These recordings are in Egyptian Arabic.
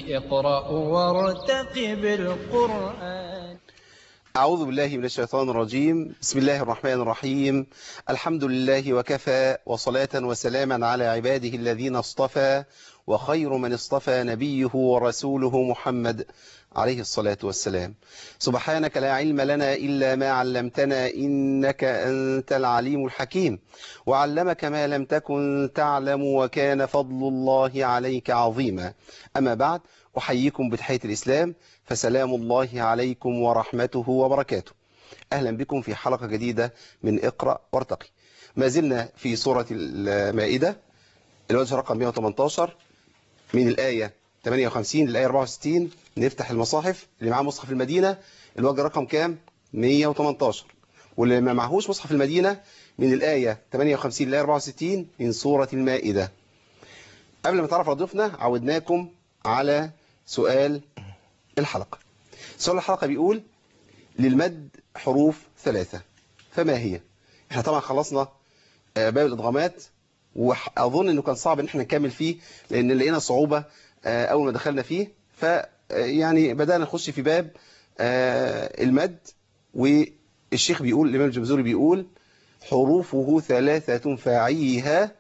اقرأ وارتقب القرآن أعوذ بالله من الشيطان الرجيم بسم الله الرحمن الرحيم الحمد لله وكفى وصلاة وسلاما على عباده الذين اصطفى وخير من اصطفى نبيه ورسوله محمد عليه الصلاة والسلام سبحانك لا علم لنا إلا ما علمتنا إنك أنت العليم الحكيم وعلمك ما لم تكن تعلم وكان فضل الله عليك عظيما أما بعد أحييكم بتحية الإسلام فسلام الله عليكم ورحمته وبركاته أهلا بكم في حلقة جديدة من اقرأ وارتقي ما زلنا في سورة المائدة الوجه رقم 118 من الآية 58 للآية 64 نفتح المصاحف اللي معاه مصحف المدينة الوجه رقم كام 118 واللي ما معهوش مصحف المدينة من الآية 58 للآية 64 من سورة المائدة قبل ما نتعرف على ضيوفنا عودناكم على سؤال الحلقة سؤال الحلقة بيقول للمد حروف ثلاثة فما هي احنا طبعا خلصنا باب الادغامات واظن انه كان صعب ان احنا نكمل فيه لان لقينا صعوبة اول ما دخلنا فيه ف يعني بدأنا نخش في باب المد والشيخ بيقول الامام الجمزوري بيقول حروفه ثلاثة فاعيها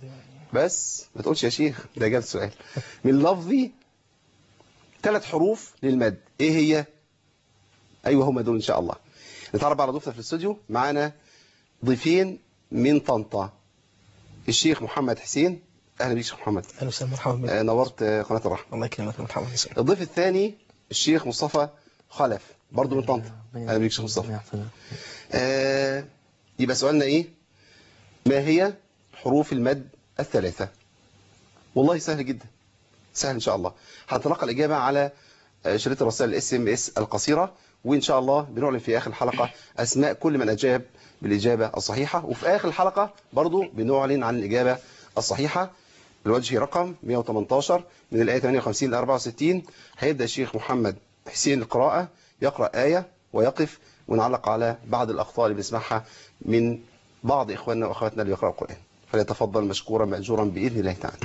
بس ما تقولش يا شيخ ده اجابه السؤال من لفظي ثلاث حروف للمد ايه هي ايوه هم دول ان شاء الله نتعرف على ضيوفنا في الاستوديو معانا ضيفين من طنطا الشيخ محمد حسين اهلا بيك شيخ محمد اهلا وسهلا مرحبا بك آه، نورت آه، قناه الرحمه الله يكرمك مرحبا بك الضيف الثاني الشيخ مصطفى خلف برضه من طنطا اهلا بيك شيخ مصطفى آه يبقى سؤالنا ايه ما هي حروف المد الثلاثه والله سهل جدا سهل ان شاء الله هنتلقى الاجابه على آه، شريط الرسائل الاس ام اس القصيره وان شاء الله بنعلن في اخر الحلقه اسماء كل من اجاب بالاجابه الصحيحه وفي اخر الحلقه برضو بنعلن عن الاجابه الصحيحه الوجه رقم 118 من الايه 58 ل 64 هيبدا الشيخ محمد حسين القراءه يقرا ايه ويقف ونعلق على بعض الاخطاء اللي بنسمعها من بعض اخواننا واخواتنا اللي يقراوا القران فليتفضل مشكورا ماجورا باذن الله تعالى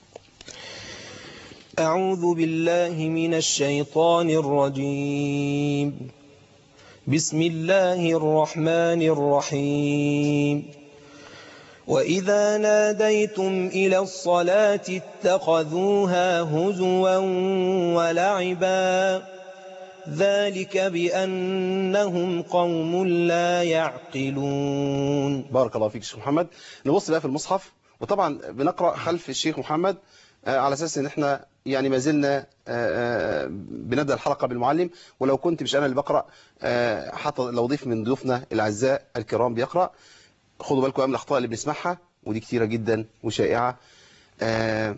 أعوذ بالله من الشيطان الرجيم بسم الله الرحمن الرحيم وإذا ناديتم إلى الصلاة اتخذوها هزوا ولعبا ذلك بأنهم قوم لا يعقلون بارك الله فيك شيخ محمد نبص بقى في المصحف وطبعا بنقرا خلف الشيخ محمد آه، على اساس ان احنا يعني ما زلنا آه، آه، بنبدا الحلقه بالمعلم ولو كنت مش انا اللي بقرا آه، حتى لو ضيف من ضيوفنا الاعزاء الكرام بيقرا خدوا بالكم من الاخطاء اللي بنسمعها ودي كتيره جدا وشائعه آه،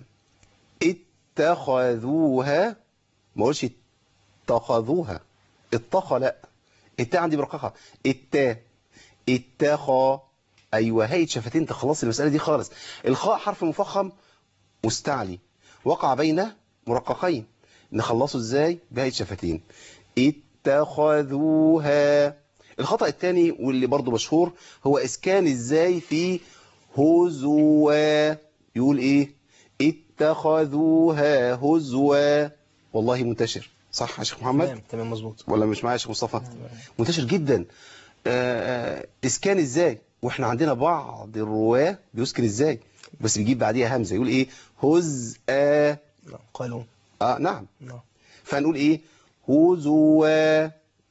اتخذوها ما اقولش اتخذوها اتخى لا التاء عندي مرققه التاء اتخى ايوه هيئه شفتين تخلصي المساله دي خالص الخاء حرف مفخم مستعلي وقع بين مرققين نخلصه ازاي بهيئه شفتين اتخذوها الخطأ الثاني واللي برضو مشهور هو اسكان ازاي في هزوا يقول ايه اتخذوها هزوا والله منتشر صح يا شيخ محمد تمام تمام مظبوط ولا مش معايا يا شيخ مصطفى منتشر جدا آه، آه، اسكان ازاي واحنا عندنا بعض الرواه بيسكن ازاي بس بيجيب بعديها همزه يقول ايه هزء نعم، قالوا اه نعم نعم فنقول ايه هزوا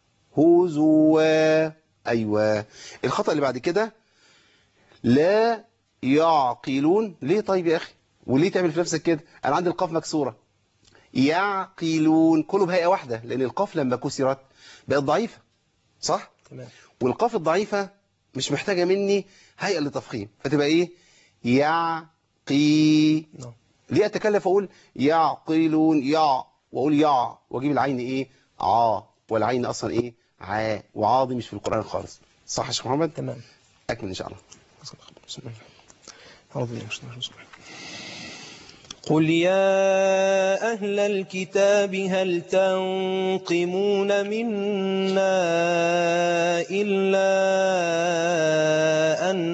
هزوا ايوه الخطا اللي بعد كده لا يعقلون ليه طيب يا اخي وليه تعمل في نفسك كده انا عندي القاف مكسوره يعقلون كله بهيئه واحده لان القاف لما كسرت بقت ضعيفه صح تمام والقاف الضعيفة مش محتاجة مني هيئة لتفخيم فتبقى ايه يعقي نعم ليه اتكلف اقول يعقلون يع واقول يع واجيب العين ايه عا والعين اصلا ايه عا وعا دي مش في القرآن خالص صح يا شيخ محمد تمام اكمل ان شاء الله بسم الله أعوذ بالله من الشيطان الرجيم. قل يا أهل الكتاب هل تنقمون منا إلا أن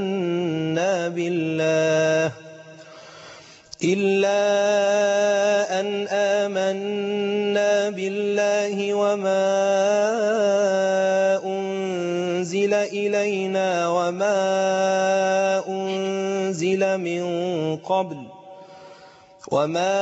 آمنا بالله إلا أن آمنا بالله وما أنزل إلينا وما أنزل من قبل وما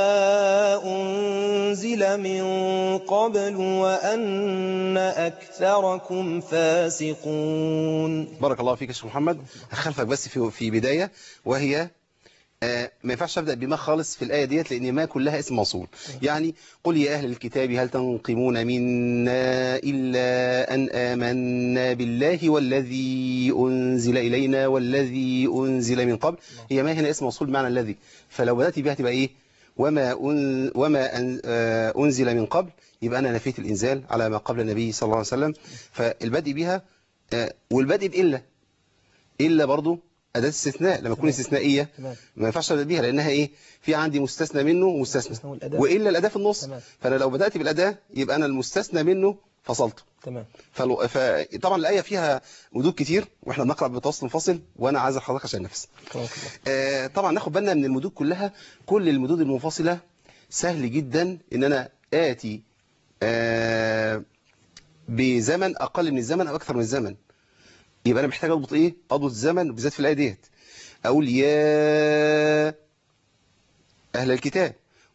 أنزل من قبل وأن أكثركم فاسقون بارك الله فيك يا شيخ محمد هخلفك بس في في بداية وهي آه، ما ينفعش ابدا بما خالص في الايه ديت لان ما كلها اسم موصول يعني قل يا اهل الكتاب هل تنقمون منا الا ان آمنا بالله والذي انزل الينا والذي انزل من قبل هي ما هنا اسم موصول بمعنى الذي فلو بدات بها تبقى ايه وما أن وما أن آه، انزل من قبل يبقى انا نفيت الانزال على ما قبل النبي صلى الله عليه وسلم فالبدء بها آه، والبدء بإلا إلا برضو أداة استثناء لما تكون تمام. استثنائية تمام ما ينفعش أبدأ بيها لأنها إيه في عندي مستثنى منه ومستثنى استثناء الأداة. وإلا الأداة في النص تمام. فأنا لو بدأت بالأداة يبقى أنا المستثنى منه فصلته تمام فلو فطبعا الآية فيها مدود كتير وإحنا بنقرأ بتواصل منفصل وأنا عايز حضرتك عشان نفس كرمك الله آه، طبعا ناخد بالنا من المدود كلها كل المدود المنفصلة سهل جدا ان انا اتي آه، بزمن اقل من الزمن او اكثر من الزمن يبقى انا محتاج اضبط ايه اضبط الزمن بالذات في الايه ديت اقول يا اهل الكتاب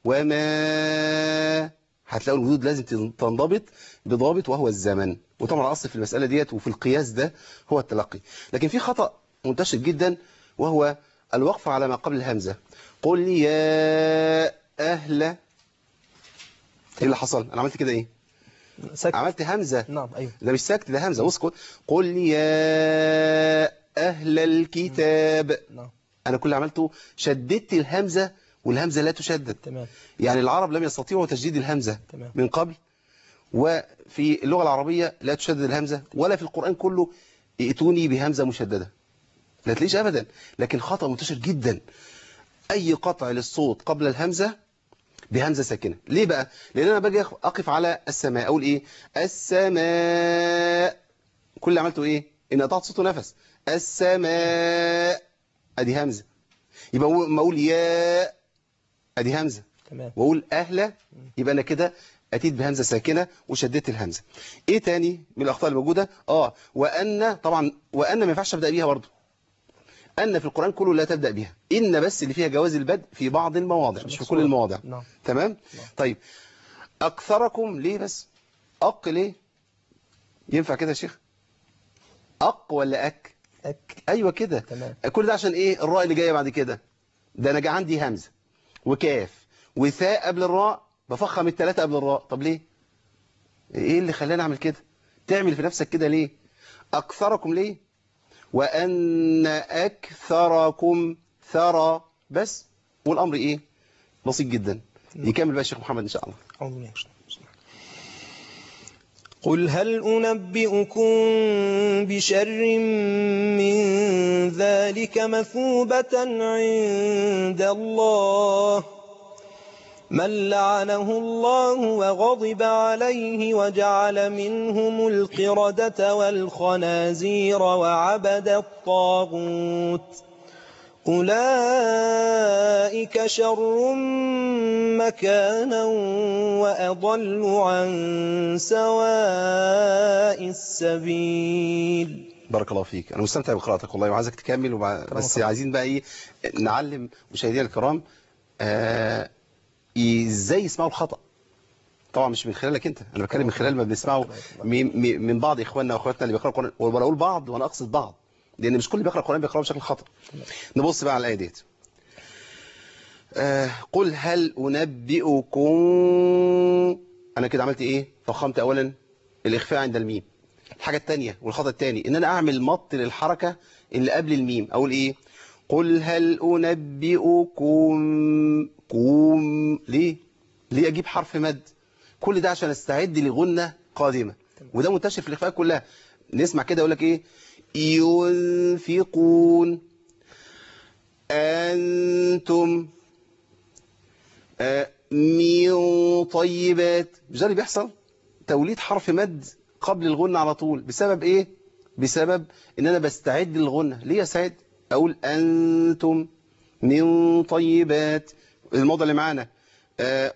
وما هتلاقوا الوجود لازم تنضبط بضابط وهو الزمن وطبعا الاصل في المساله ديت وفي القياس ده هو التلقي لكن في خطا منتشر جدا وهو الوقف على ما قبل الهمزه قل يا اهل ايه اللي حصل انا عملت كده ايه سكت عملت همزه نعم أيوه ده مش سكت ده همزه اسكت قل يا اهل الكتاب نعم انا كل اللي عملته شددت الهمزه والهمزه لا تشدد تمام يعني العرب لم يستطيعوا تشديد الهمزه تمام. من قبل وفي اللغه العربيه لا تشدد الهمزه ولا في القران كله ائتوني بهمزه مشدده لا تلاقيش ابدا لكن خطا منتشر جدا اي قطع للصوت قبل الهمزه بهمزه ساكنه ليه بقى لان انا باجي اقف على السماء اقول ايه السماء كل اللي عملته ايه ان قطعت صوت ونفس السماء ادي همزه يبقى أقول- ما اقول يا ادي همزه تمام واقول اهلا يبقى انا كده اتيت بهمزه ساكنه وشددت الهمزه ايه تاني من الاخطاء الموجوده اه وان طبعا وان ما ينفعش ابدا بيها برضه ان في القران كله لا تبدا بيها ان بس اللي فيها جواز البدء في بعض المواضع مش في كل المواضع نعم تمام طيب اكثركم ليه بس اق ليه ينفع كده يا شيخ اق ولا اك أك ايوه كده تمام كل ده عشان ايه الراء اللي جايه بعد كده ده انا جا عندي همزه وكاف وثاء قبل الراء بفخم الثلاثه قبل الراء طب ليه ايه اللي خلاني اعمل كده تعمل في نفسك كده ليه اكثركم ليه وان اكثركم ثرى بس والامر ايه بسيط جدا يكمل بقى الشيخ محمد ان شاء الله أعوذ بالله من الشيطان الرجيم. قل هل أنبئكم بشر من ذلك مثوبة عند الله من لعنه الله وغضب عليه وجعل منهم القردة والخنازير وعبد الطاغوت أولئك شر مكانا وأضل عن سواء السبيل بارك الله فيك انا مستمتع بقراءتك والله وعايزك تكمل وبع... بس عايزين بقى ايه نعلم مشاهدينا الكرام آه ازاي يسمعوا الخطأ طبعا مش من خلالك انت انا بتكلم من خلال ما بنسمعه من من- من بعض اخواننا واخواتنا اللي بيقراوا القران وانا اقول بعض وانا اقصد بعض لان مش كل اللي بيقرا القران بيقراه بشكل خطأ نبص بقى على الايه ديت آه قل هل انبئكم انا كده عملت ايه فخمت اولا الاخفاء عند الميم الحاجه الثانيه والخطأ الثاني ان انا اعمل مط للحركه اللي قبل الميم اقول ايه قل هل انبئكم كوم ليه ليه اجيب حرف مد كل ده عشان استعد لغنه قادمه وده منتشر في الاخفاء كلها نسمع كده يقول لك ايه ينفقون انتم آه، من طيبات مش ده اللي بيحصل توليد حرف مد قبل الغنة على طول بسبب ايه بسبب ان انا بستعد للغنة ليه استعد اقول انتم من طيبات الموضع اللي معانا آه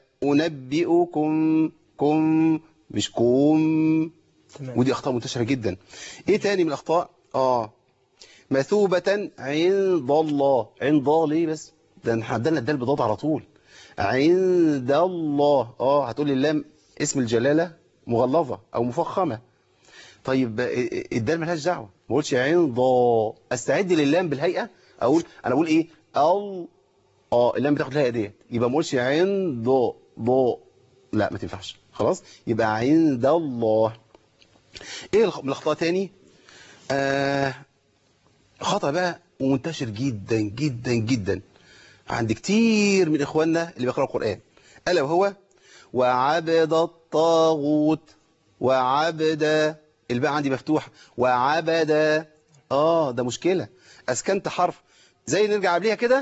أنبئكم كم مش كوم تمام ودي أخطاء منتشرة جدا إيه تاني من الأخطاء آه مثوبة عند الله عند الله ليه بس ده احنا عندنا الدال بضاد على طول عند الله اه هتقول لي اللام اسم الجلالة مغلظة أو مفخمة طيب آه، الدال ملهاش دعوة ما بقولش عند استعد للام بالهيئة أقول أنا أقول إيه ال اه اللام بتاخد الهيئة ديت يبقى ما اقولش عند ض لا ما تنفعش خلاص يبقى عند الله ايه الخ- من الاخطاء تاني آه خطأ بقى ومنتشر جدا جدا جدا عند كتير من اخواننا اللي بيقرأوا القرآن الا وهو وعبد الطاغوت وعبد الباء عندي مفتوح وعبد اه ده مشكلة اسكنت حرف زي نرجع قبليها كده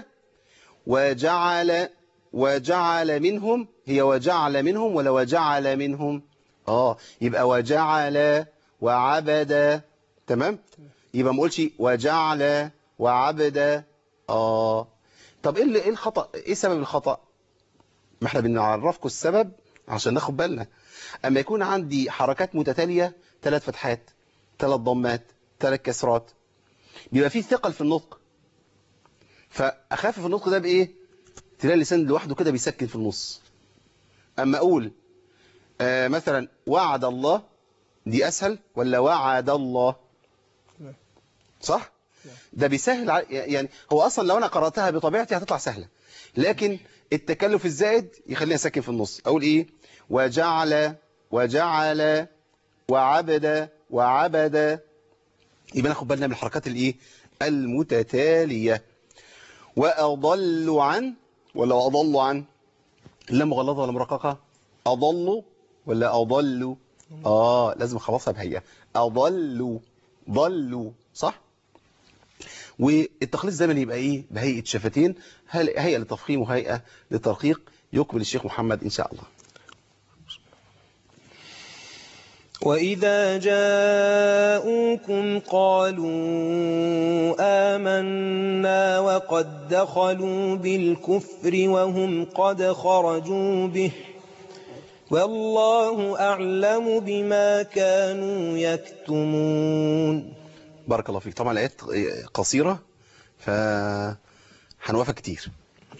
وجعل وجعل منهم هي وجعل منهم ولا وجعل منهم اه يبقى وجعل وعبد تمام يبقى ما اقولش وجعل وعبد اه طب ايه اللي- ايه الخطأ ايه سبب الخطأ ما احنا بنعرفكم السبب عشان ناخد بالنا اما يكون عندي حركات متتالية ثلاث فتحات ثلاث ضمات ثلاث كسرات بيبقى فيه ثقل في النطق فاخفف النطق ده بايه تلاقي اللسان لوحده كده بيسكن في النص اما اقول آه مثلا وعد الله دي اسهل ولا وعد الله نعم. صح ده بيسهل ع- يعني هو اصلا لو انا قراتها بطبيعتي هتطلع سهله لكن التكلف الزائد يخليني ساكن في النص اقول ايه وجعل وجعل وعبد وعبد يبقى ناخد بالنا من الحركات الايه المتتاليه واضل عن ولا اضل عن لا مغلظه ولا مرققه اضلوا ولا اضلوا اه لازم اخلصها بهيئه اضلوا ضلوا صح والتخليص دايما يبقى ايه بهيئه شفتين هل- هيئه للتفخيم وهيئه للترقيق يقبل الشيخ محمد ان شاء الله وإذا جاءوكم قالوا آمنا وقد دخلوا بالكفر وهم قد خرجوا به والله أعلم بما كانوا يكتمون بارك الله فيك طبعا الايات قصيره ف هنوافق كتير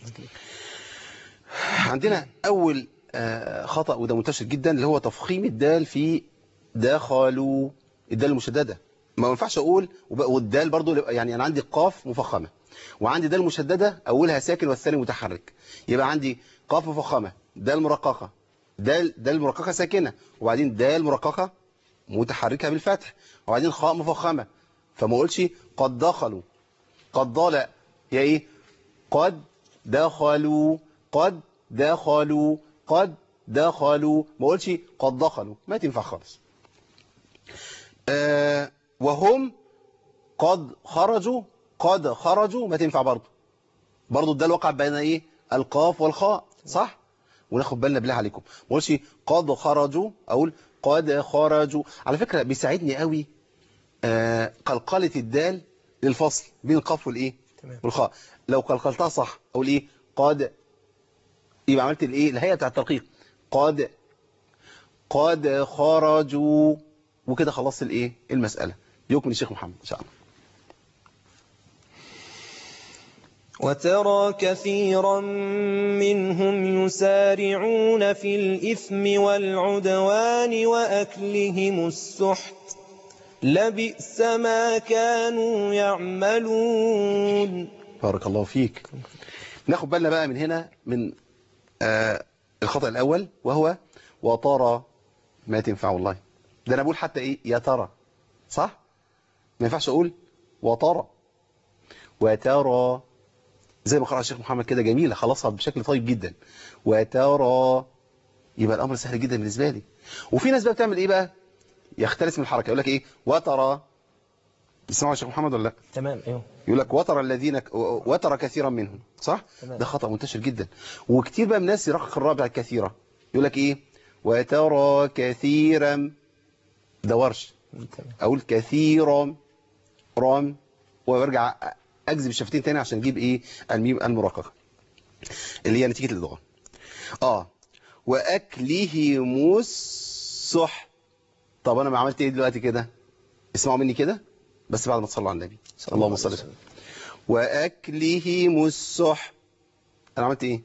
عندنا اول آه، خطأ وده منتشر جدا اللي هو تفخيم الدال في دخلوا الدال المشدده ما ينفعش اقول وب- والدال برضو يبقى- يعني انا عندي قاف مفخمه وعندي دال مشدده اولها ساكن والثاني متحرك يبقى عندي قاف مفخمه دال مرققه دال دال مرققه ساكنه وبعدين دال مرققه متحركه بالفتح وبعدين خاء مفخمه فما اقولش قد دخلوا قد ضل هي ايه قد دخلوا قد دخلوا قد دخلوا ما اقولش قد دخلوا ما تنفع خالص آه وهم قد خرجوا قد خرجوا ما تنفع برضه برضه ده الواقع بين ايه القاف والخاء صح وناخد بالنا بالله عليكم ما اقولش قد خرجوا اقول قد خرجوا على فكرة بيساعدني قوي آه قلقلة الدال للفصل بين القاف والايه تمام. والخاء لو قلقلتها صح اقول ايه قد يبقى عملت الايه الهيئه بتاع الترقيق قد قد خرجوا وكده خلصت الايه المساله يكمل الشيخ محمد ان شاء الله وترى كثيرا منهم يسارعون في الإثم والعدوان وأكلهم السحت لبئس ما كانوا يعملون بارك الله فيك ناخد بالنا بقى من هنا من آه الخطأ الأول وهو وترى ما تنفع والله ده أنا بقول حتى إيه يا ترى صح ما ينفعش أقول وترى وترى زي ما قرأ الشيخ محمد كده جميلة خلصها بشكل طيب جدا وترى يبقى الأمر سهل جدا بالنسبة لي وفي ناس بقى بتعمل إيه بقى يختلس من الحركة يقول لك إيه وترى بتسمعوا يا شيخ محمد ولا لا تمام ايوه يقول لك وترى الذين وترى كثيرا منهم صح تمام. ده خطأ منتشر جدا وكتير بقى من الناس يرقق الرابع الكثيرة يقول لك ايه وترى كثيرا ده ورش تمام اقول كثيرا رام وارجع اجذب الشفتين تاني عشان اجيب ايه الميم المرققه اللي هي نتيجة الادغام اه واكلهم السحت طب انا ما عملت ايه دلوقتي كده اسمعوا مني كده بس بعد ما تصلوا على النبي اللهم صل وسلم واكلهم السحت انا عملت ايه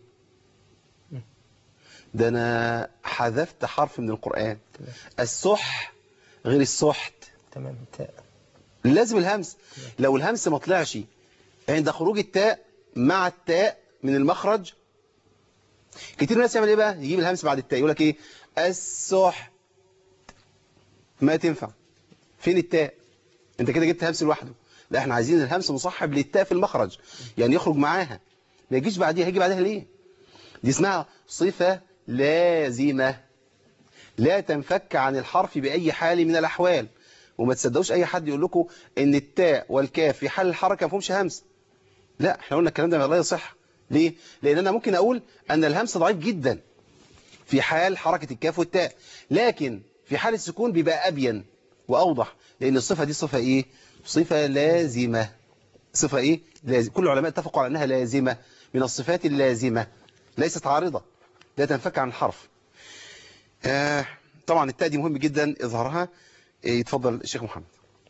ده انا حذفت حرف من القرآن السح غير السحت تمام تاء لازم الهمس لو الهمس ما طلعش عند خروج التاء مع التاء من المخرج كتير من الناس يعمل ايه بقى يجيب الهمس بعد التاء يقول لك ايه السح ما تنفع فين التاء انت كده جبت همس لوحده لا احنا عايزين الهمس مصاحب للتاء في المخرج يعني يخرج معاها ما يجيش بعديها هيجي بعدها ليه دي اسمها صفة لازمة لا تنفك عن الحرف بأي حال من الأحوال وما تصدقوش أي حد يقول لكم إن التاء والكاف في حال الحركة ما فيهمش همس لا احنا قلنا الكلام ده لا يصح ليه؟ لأن أنا ممكن أقول أن الهمس ضعيف جدا في حال حركة الكاف والتاء لكن في حال السكون بيبقى أبين وأوضح لأن الصفة دي صفة إيه؟ صفة لازمة صفة إيه؟ لازم كل العلماء اتفقوا على أنها لازمة من الصفات اللازمة ليست عارضة لا تنفك عن الحرف آه طبعا التاء دي مهم جدا إظهارها آه، يتفضل الشيخ محمد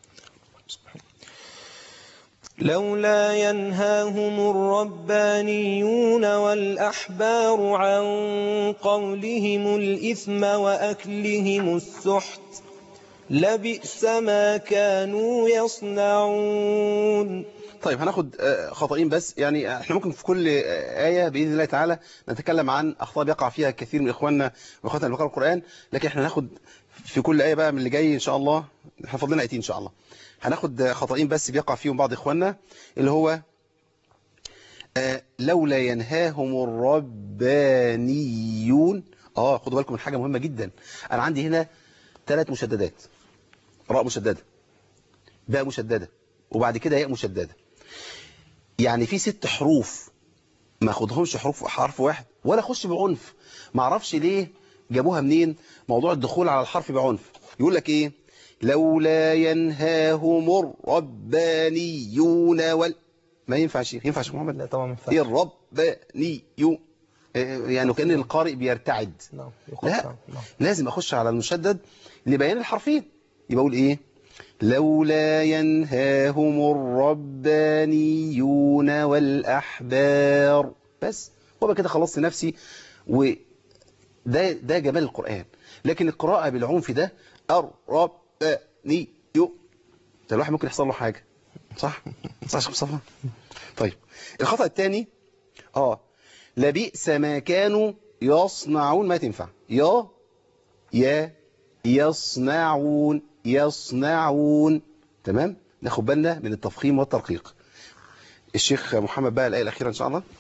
لولا ينهاهم الربانيون والأحبار عن قولهم الإثم وأكلهم السحت لبئس ما كانوا يصنعون طيب هناخد آه، خطأين بس يعني احنا ممكن في كل آه، آية بإذن الله تعالى نتكلم عن أخطاء بيقع فيها كثير من إخواننا وإخواتنا اللي بيقرأوا القرآن لكن احنا هناخد في كل آية بقى من اللي جاي إن شاء الله احنا فاضلنا آيتين إن شاء الله هناخد آه، خطأين بس بيقع فيهم بعض إخواننا اللي هو آه، لولا ينهاهم الربانيون اه خدوا بالكم من حاجة مهمة جدا أنا عندي هنا ثلاث مشددات راء مشددة باء مشددة وبعد كده ياء مشددة يعني في ست حروف ما اخدهمش حروف حرف واحد ولا اخش بعنف ما اعرفش ليه جابوها منين موضوع الدخول على الحرف بعنف يقول لك ايه لولا ينهاهم الربانيون وال ما ينفعش ينفع يا شيخ محمد لا طبعا ما ينفعش ايه الربانيون إيه يعني كأن القارئ بيرتعد نعم لا يقطع نعم لازم اخش على المشدد لبيان الحرفين يبقى اقول ايه لولا ينهاهم الربانيون والأحبار بس وبقى كده خلصت نفسي وده ده جمال القرآن لكن القراءة بالعنف ده الرباني يو ده الواحد ممكن يحصل له حاجة صح؟ صح يا شيخ مصطفى؟ طيب الخطأ الثاني اه لبئس ما كانوا يصنعون ما تنفع يا يا يصنعون يصنعون تمام ناخد بالنا من التفخيم والترقيق الشيخ محمد بقى الآية الأخيرة إن شاء الله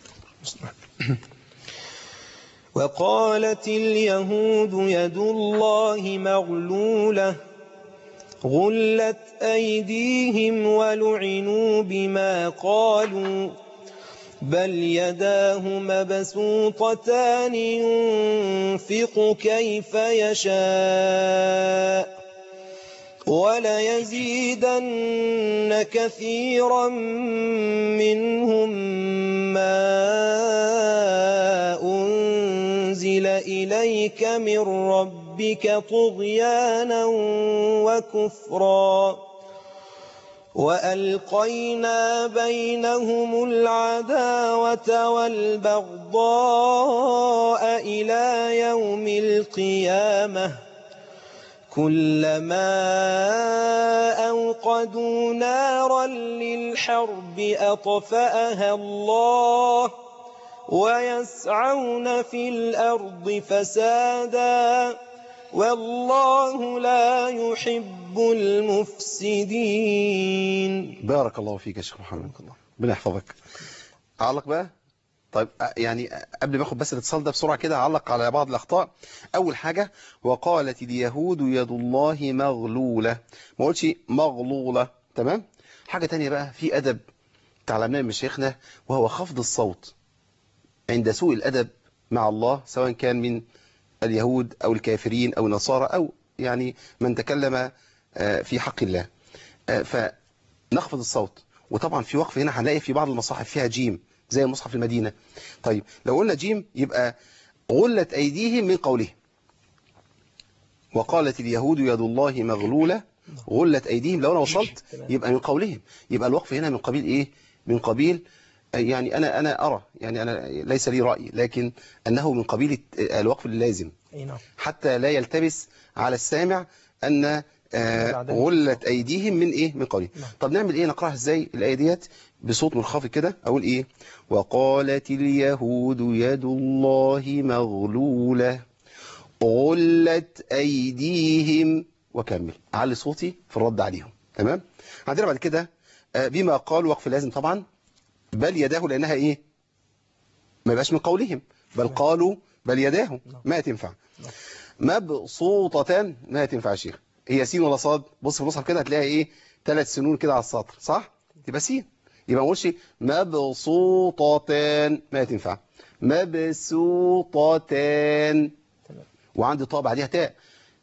وقالت اليهود يد الله مغلولة غلت أيديهم ولعنوا بما قالوا بل يداه مبسوطتان ينفق كيف يشاء وليزيدن كثيرا منهم ما أنزل إليك من ربك طغيانا وكفرا وألقينا بينهم العداوة والبغضاء إلى يوم القيامة كلما أوقدوا نارا للحرب أطفأها الله ويسعون في الأرض فسادا والله لا يحب المفسدين بارك الله فيك يا شيخ محمد ربنا يحفظك أعلق بقى طيب أ- يعني قبل ما اخد بس الاتصال ده بسرعة كده أعلق على بعض الأخطاء أول حاجة وقالت اليهود يد الله مغلولة ما قلتش مغلولة تمام حاجة تانية بقى في أدب تعلمناه من مشايخنا وهو خفض الصوت عند سوء الأدب مع الله سواء كان من اليهود أو الكافرين أو النصارى أو يعني من تكلم آه، في حق الله آه، فنخفض الصوت وطبعا في وقف هنا هنلاقي في بعض المصاحف فيها جيم زي مصحف المدينة طيب لو قلنا جيم يبقى غلت أيديهم من قولهم وقالت اليهود يد الله مغلولة غلت أيديهم لو أنا وصلت يبقى من قولهم يبقى الوقف هنا من قبيل إيه من قبيل يعني أنا أنا أرى يعني أنا ليس لي رأي لكن أنه من قبيل الوقف اللازم أي نعم حتى لا يلتبس على السامع أن آه، بعدين. غلت أيديهم من إيه من قولهم نعم. طب نعمل إيه نقرأها إزاي الآية ديت بصوت منخفض كده أقول إيه وقالت اليهود يد الله مغلولة غلت أيديهم وكمل أعلي صوتي في الرد عليهم تمام عندنا بعد كده آه، بما قال وقف لازم طبعا بل يداه لأنها إيه ما يبقاش من قولهم بل قالوا بل يداه ما تنفع مبسوطة ما تنفع يا شيخ هي سين ولا صاد بص في المصحف كده هتلاقي ايه ثلاث سنون كده على السطر صح تبقى سين يبقى ما اقولش مبسوطتان ما تنفع مبسوطتان وعندي طاء بعديها تاء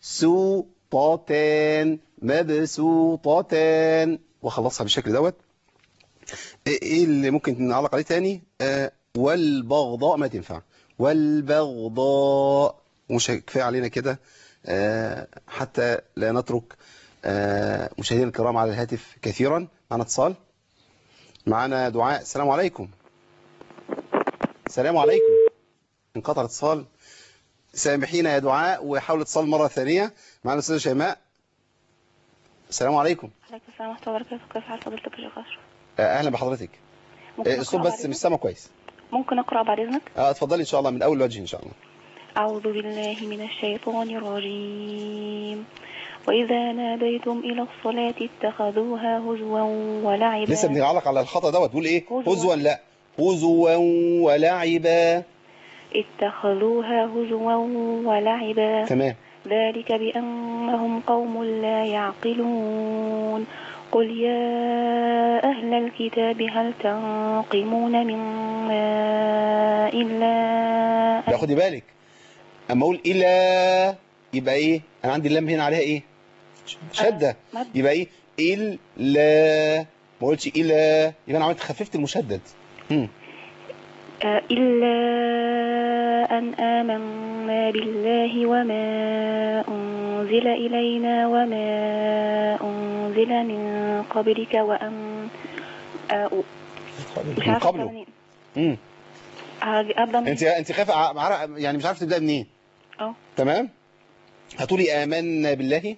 سوطتان مبسوطتان واخلصها بالشكل دوت ايه إيه اللي ممكن نعلق عليه تاني آه والبغضاء ما تنفع والبغضاء ومش كفايه علينا كده آه حتى لا نترك آه مشاهدينا الكرام على الهاتف كثيرا معنا اتصال معنا دعاء السلام عليكم السلام عليكم انقطع الاتصال سامحينا يا دعاء وحاول اتصال مرة ثانية معنا الأستاذة شيماء السلام عليكم عليكم السلام ورحمة الله وبركاته كيف حال فضيلتك يا شيخ أشرف؟ آه، أهلا بحضرتك ممكن آه، أقرأ الصوت بعد بس إذنك؟ مش سامع كويس ممكن أقرأ بعد إذنك؟ اه اتفضلي إن شاء الله من أول وجه إن شاء الله أعوذ بالله من الشيطان الرجيم وإذا ناديتم إلى الصلاة اتخذوها هزوا ولعبا لسه بنعلق على الخطأ دوت بيقول إيه هزوا. هزوا لا هزوا ولعبا اتخذوها هزوا ولعبا تمام ذلك بأنهم قوم لا يعقلون قل يا أهل الكتاب هل تنقمون منا إلا لا خدي بالك اما اقول الى يبقى ايه انا عندي اللام هنا عليها ايه شده مد. يبقى ايه الا ما قلتش الى يبقى انا عملت خففت المشدد مم. آه، إلا أن آمنا بالله وما أنزل إلينا وما أنزل من قبلك وأن آه، مش من عارفة قبله. أبدأ منين. مم. هاجي- أبدأ من انت انت خايفه ع- معرق- يعني مش عارفه تبدا منين أه تمام هتقولي امنا بالله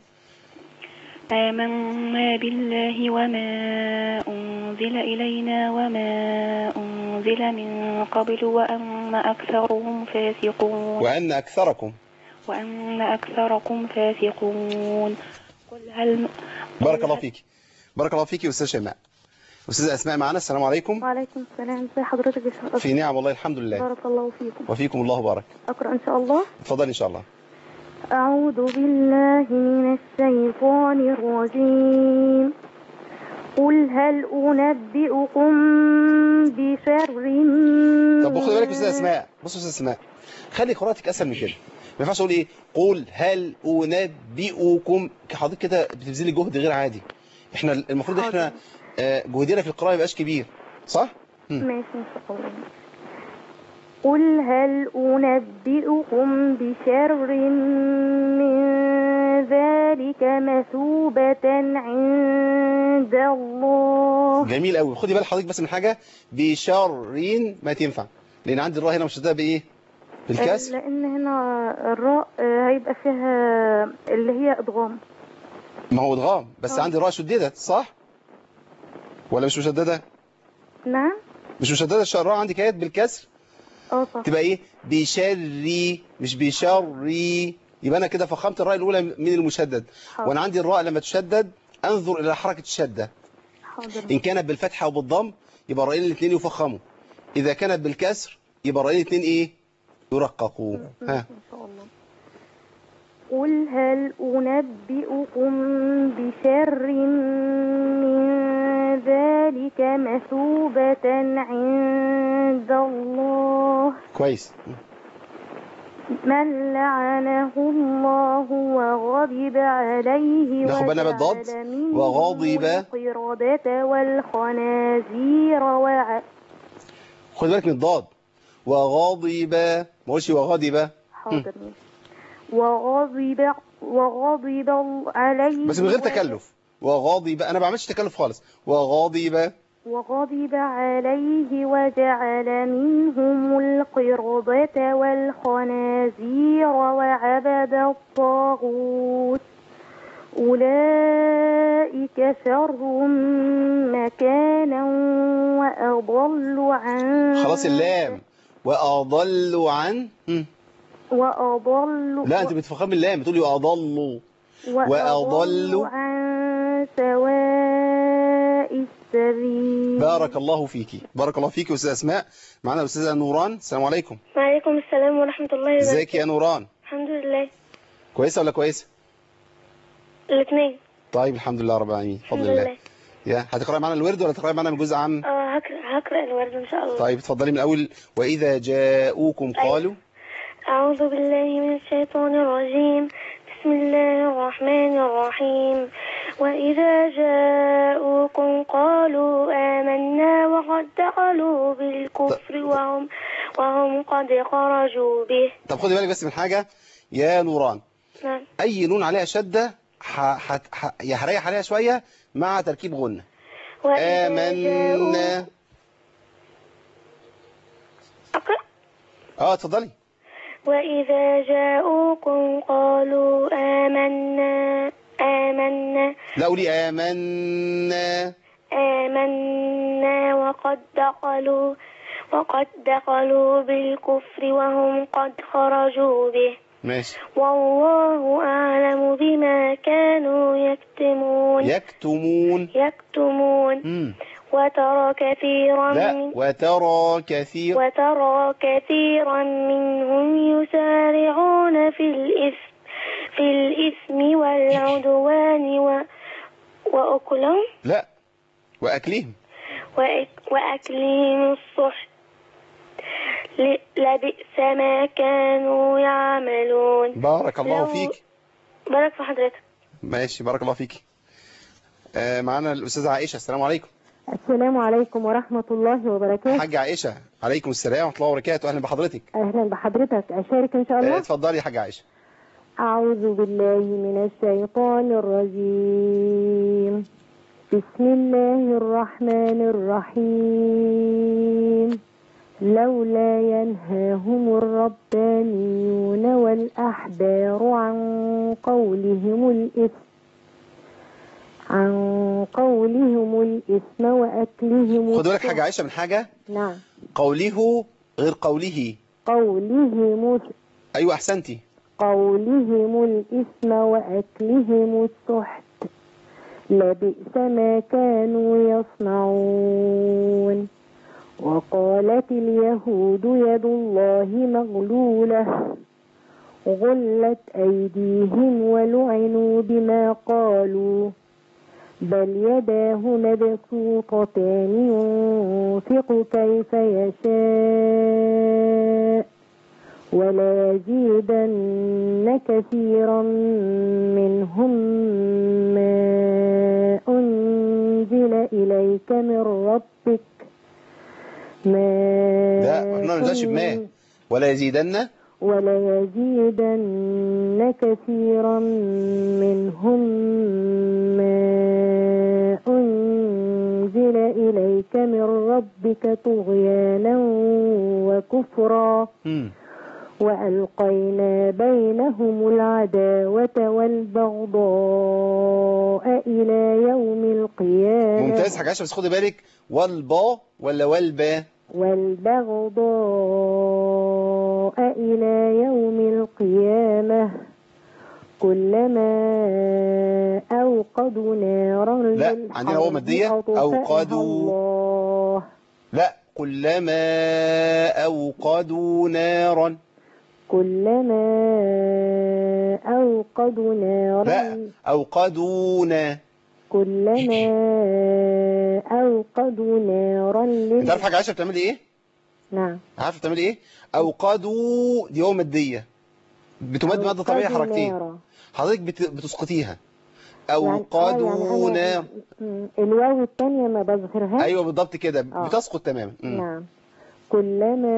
آمنا بالله وما أنزل إلينا وما أنزل من قبل وأن أكثرهم فاسقون وان اكثركم وأن أكثركم فاسقون قل هل بارك الله فيك بارك الله فيك يا استاذ شيماء استاذه اسماء معنا السلام عليكم وعليكم السلام ازي حضرتك يا شيخ في نعم والله الحمد لله بارك الله فيكم وفيكم الله بارك أقرأ إن شاء الله اتفضلي ان شاء الله أعوذ بالله من الشيطان الرجيم قل هل أنبئكم بشر طب خدي بالك يا استاذه اسماء بص يا استاذه اسماء خلي قراءتك اسهل من كده ما ينفعش اقول ايه قول هل انبئكم حضرتك كده بتبذلي جهد غير عادي احنا المفروض حاضر. احنا آه، جهدنا في القراءه ما يبقاش كبير صح مم. ماشي إن شاء الله قل هل أنبئكم بشر من ذلك مثوبة عند الله جميل قوي خدي بال حضرتك بس من حاجه بشرين ما تنفع لان عندي الراء هنا مشدده بايه بالكسر لأن هنا الراء آه، هيبقى فيها اللي هي إدغام ما هو ادغام بس آه. عندي الراء شددت صح ولا مش مشدده نعم مش مشدده الش- الراء عندي كانت بالكسر اه صح تبقى ايه بشري مش بشري يبقى انا كده فخمت الراء الاولى من المشدد حاضر. وانا عندي الراء لما تشدد انظر الى حركه الشده حاضر ان كانت بالفتحه وبالضم يبقى الراءين الاثنين يفخموا اذا كانت بالكسر يبقى الراءين الاثنين ايه يرققوا ها إن شاء الله قل هل أنبئكم بشر من ذلك مثوبة عند الله كويس من لعنه الله وغضب عليه ناخد بالنا بالضاد. وجعل منهم وغضب. القردة والخنازير وع... خد بالك من الضاد وغضب ما قولش وغضب حاضر وغضب وغضب عليه بس من غير تكلف وغضب انا ما بعملش تكلف خالص وغضب وغضب عليه وجعل منهم القردة والخنازير وعبد الطاغوت أولئك شر مكانا وأضل عن خلاص اللام واضل عن مم. وأضل لا انت بتفخم اللام بتقولي واضلوا وأضل عن سواء السبيل بارك الله فيكي بارك الله فيكي استاذ اسماء معانا الاستاذه نوران السلام عليكم وعليكم السلام ورحمة الله وبركاته ازيك يا نوران الحمد لله كويسه ولا كويسه الاثنين طيب الحمد لله رب العالمين الحمد بفضل الله لله يا هتقراي معانا الورد ولا تقراي معانا من جزء عام اه هقرأ, هقرأ الورد إن شاء الله طيب اتفضلي من الاول واذا جاءوكم أيوة. قالوا أعوذ بالله من الشيطان الرجيم بسم الله الرحمن الرحيم وإذا جاءوكم قالوا آمنا وقد دخلوا بالكفر وهم وهم قد خرجوا به طب خدي بالك بس من حاجه يا نوران نعم اي نون عليها شده ح... ح... ح... يا هريح عليها شويه مع تركيب غنه وإذا جاءوا- امنا أقرأ اه اتفضلي وإذا جاءوكم قالوا آمنا آمنا لا قولي امنا آمنا وقد دخلوا وقد دخلوا بالكفر وهم قد خرجوا به ماشي والله أعلم بما كانوا يكتمون يكتمون يكتمون مم. وترى كثيرا لا من وترى كثير وترى كثيرا منهم يسارعون في الإثم في الإثم والعدوان و وأكلهم لا واكلهم وأك- وأكلهم السحت ل- لبئس ما كانوا يعملون بارك الله لو- فيك بارك في حضرتك ماشي بارك الله فيك آه معانا الاستاذه عائشه السلام عليكم السلام عليكم ورحمة الله وبركاته حاجه عائشه عليكم السلام ورحمه الله وبركاته اهلا بحضرتك أهلا بحضرتك أشارك إن شاء آه، الله اتفضلي يا حاجه عائشه أعوذ بالله من الشيطان الرجيم بسم الله الرحمن الرحيم لولا ينهاهم الربانيون والأحبار عن قولهم الإثم عن قولهم الإثم وأكلهم خد بالك حاجه عائشه من حاجه نعم قوله غير قوله قولهم ايوه احسنتي قولهم الإثم وأكلهم السحت لبئس ما كانوا يصنعون وقالت اليهود يد الله مغلولة غلت أيديهم ولعنوا بما قالوا بل يداه مبسوطتان ينفق كيف يشاء ولا يزيدن كثيرا منهم ما أنزل إليك من ربك ما لا احنا ما نبداش بما كن- ولا يزيدن ولا يزيدن كثيرا منهم ما أنزل إليك من ربك طغيانا وكفرا مم. وألقينا بينهم العداوة والبغضاء إلى يوم القيامة ممتاز حاجه عائشه بس خدي بالك والبا ولا والبا والبغضاء إلى يوم القيامة كلما أوقدوا نارا لا، للحرب عندنا هو مادية، أطفأها أوقدوا. الله لا كلما اوقدوا نارا كلما أوقدوا نارا لا اوقدونا كلما أوقدوا نارا انت لل... عارف حاجه عائشه بتعملي ايه نعم عارفه بتعملي ايه اوقدوا دي هو ماديه بتمد ماده طبيعيه أوقدوا حركتين نارا. حضرتك بت... بتسقطيها يعني- اوقدوا آه، يعني نار أنا- م- الواو الثانية ما بظهرهاش ايوه بالضبط كده آه. بتسقط تماما مم. نعم كلما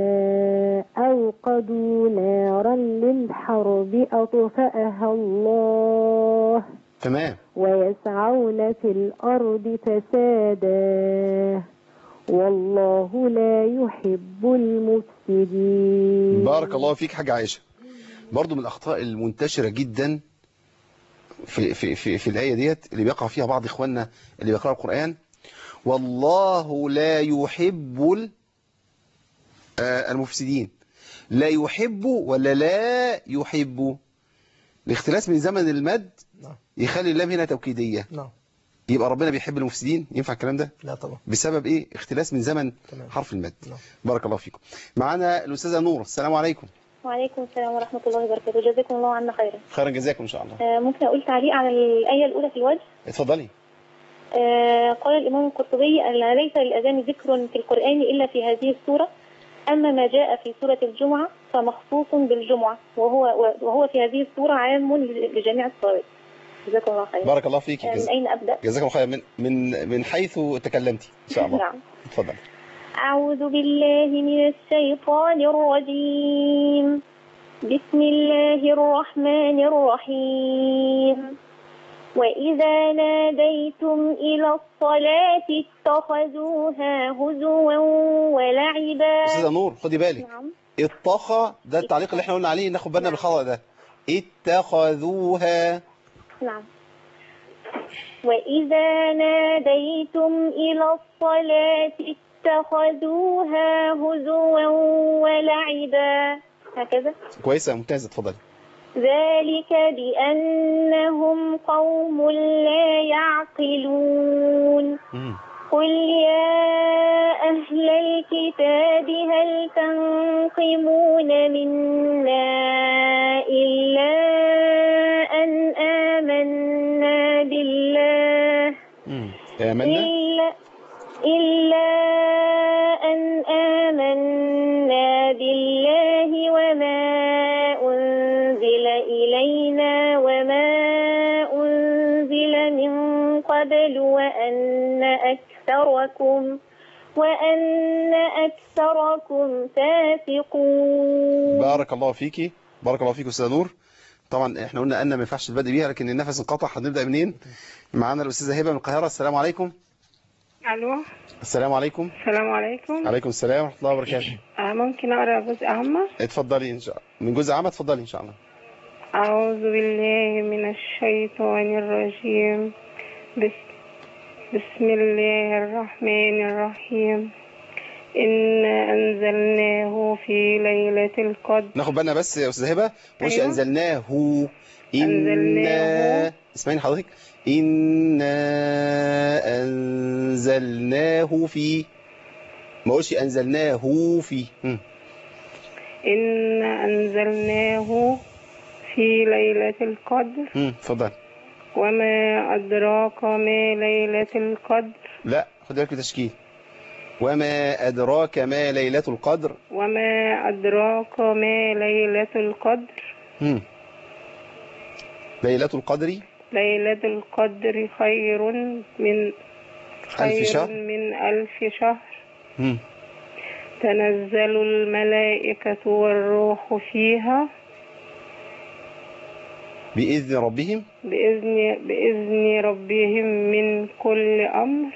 أوقدوا نارا للحرب أطفأها الله تمام ويسعون في الأرض فسادا والله لا يحب المفسدين بارك الله فيك حاجة عائشة برضو من الأخطاء المنتشرة جدا في, في, في, في الآية ديت اللي بيقع فيها بعض إخواننا اللي بيقرأوا القرآن والله لا يحب ال- آه، المفسدين لا يحب ولا لا يحب الاختلاس من زمن المد نعم يخلي اللام هنا توكيدية نعم يبقى ربنا بيحب المفسدين ينفع الكلام ده لا طبعا بسبب ايه اختلاس من زمن تمام. حرف المد نعم. بارك الله فيكم معانا الأستاذة نور السلام عليكم وعليكم السلام ورحمة الله وبركاته جزاكم الله عنا خيرا خيرا جزاكم إن شاء الله آه، ممكن أقول تعليق على الآية الأولى في الوجه اتفضلي آه، قال الإمام القرطبي أن ليس للأذان ذكر في القرآن إلا في هذه السورة أما ما جاء في سورة الجمعة فمخصوص بالجمعة وهو وهو في هذه السورة عام لجميع الصلوات جزاكم الله خيرا بارك الله فيك آه، من جز... أين أبدأ؟ جزاكم الله خير من من من حيث تكلمتي ان شاء الله نعم اتفضل أعوذ بالله من الشيطان الرجيم بسم الله الرحمن الرحيم وإذا ناديتم إلى الصلاة اتخذوها هزوا ولعبا استاذه نور خدي بالك نعم اتخى ده التعليق اللي احنا قلنا عليه ناخد بالنا بالخطا ده اتخذوها نعم وإذا ناديتم إلى الصلاة اتخذوها هزوا ولعبا هكذا كويسه ممتازه اتفضلي ذلك بأنهم قوم لا يعقلون مم. قل يا أهل الكتاب هل تنقمون منا إلا أن آمنا بالله مم. آمنا إلا, إلا أن آمنا بالله وما أنزل إلينا وما أنزل من قبل وأن أكثركم وأن أكثركم فاسقون بارك الله فيكي بارك الله فيك استاذه نور طبعا احنا قلنا ان ما ينفعش البدء بيها لكن النفس انقطع هنبدا منين معانا الاستاذه هبه من القاهره السلام عليكم الو السلام عليكم السلام عليكم عليكم السلام ورحمه الله وبركاته آه ممكن اقرا جزء عامة اتفضلي ان شاء الله من جزء عام اتفضلي ان شاء الله اعوذ بالله من الشيطان الرجيم بس بسم الله الرحمن الرحيم إنا أنزلناه في ليلة القدر ناخد بالنا بس يا استاذه هبه مش أيوة. انزلناه إنا أنزلناه. اسمعيني حضرتك إنا أنزلناه في ما اقولش أنزلناه في مم. إنا أنزلناه في ليلة القدر مم. اتفضل وما أدراك ما ليلة القدر لا خد بالك بتشكيل وما أدراك ما ليلة القدر وما أدراك ما ليلة القدر مم. ليلة القدر ليلة القدر خير من خير شهر. من ألف شهر مم. تنزل الملائكة والروح فيها بإذن ربهم بإذن, بإذن ربهم من كل أمر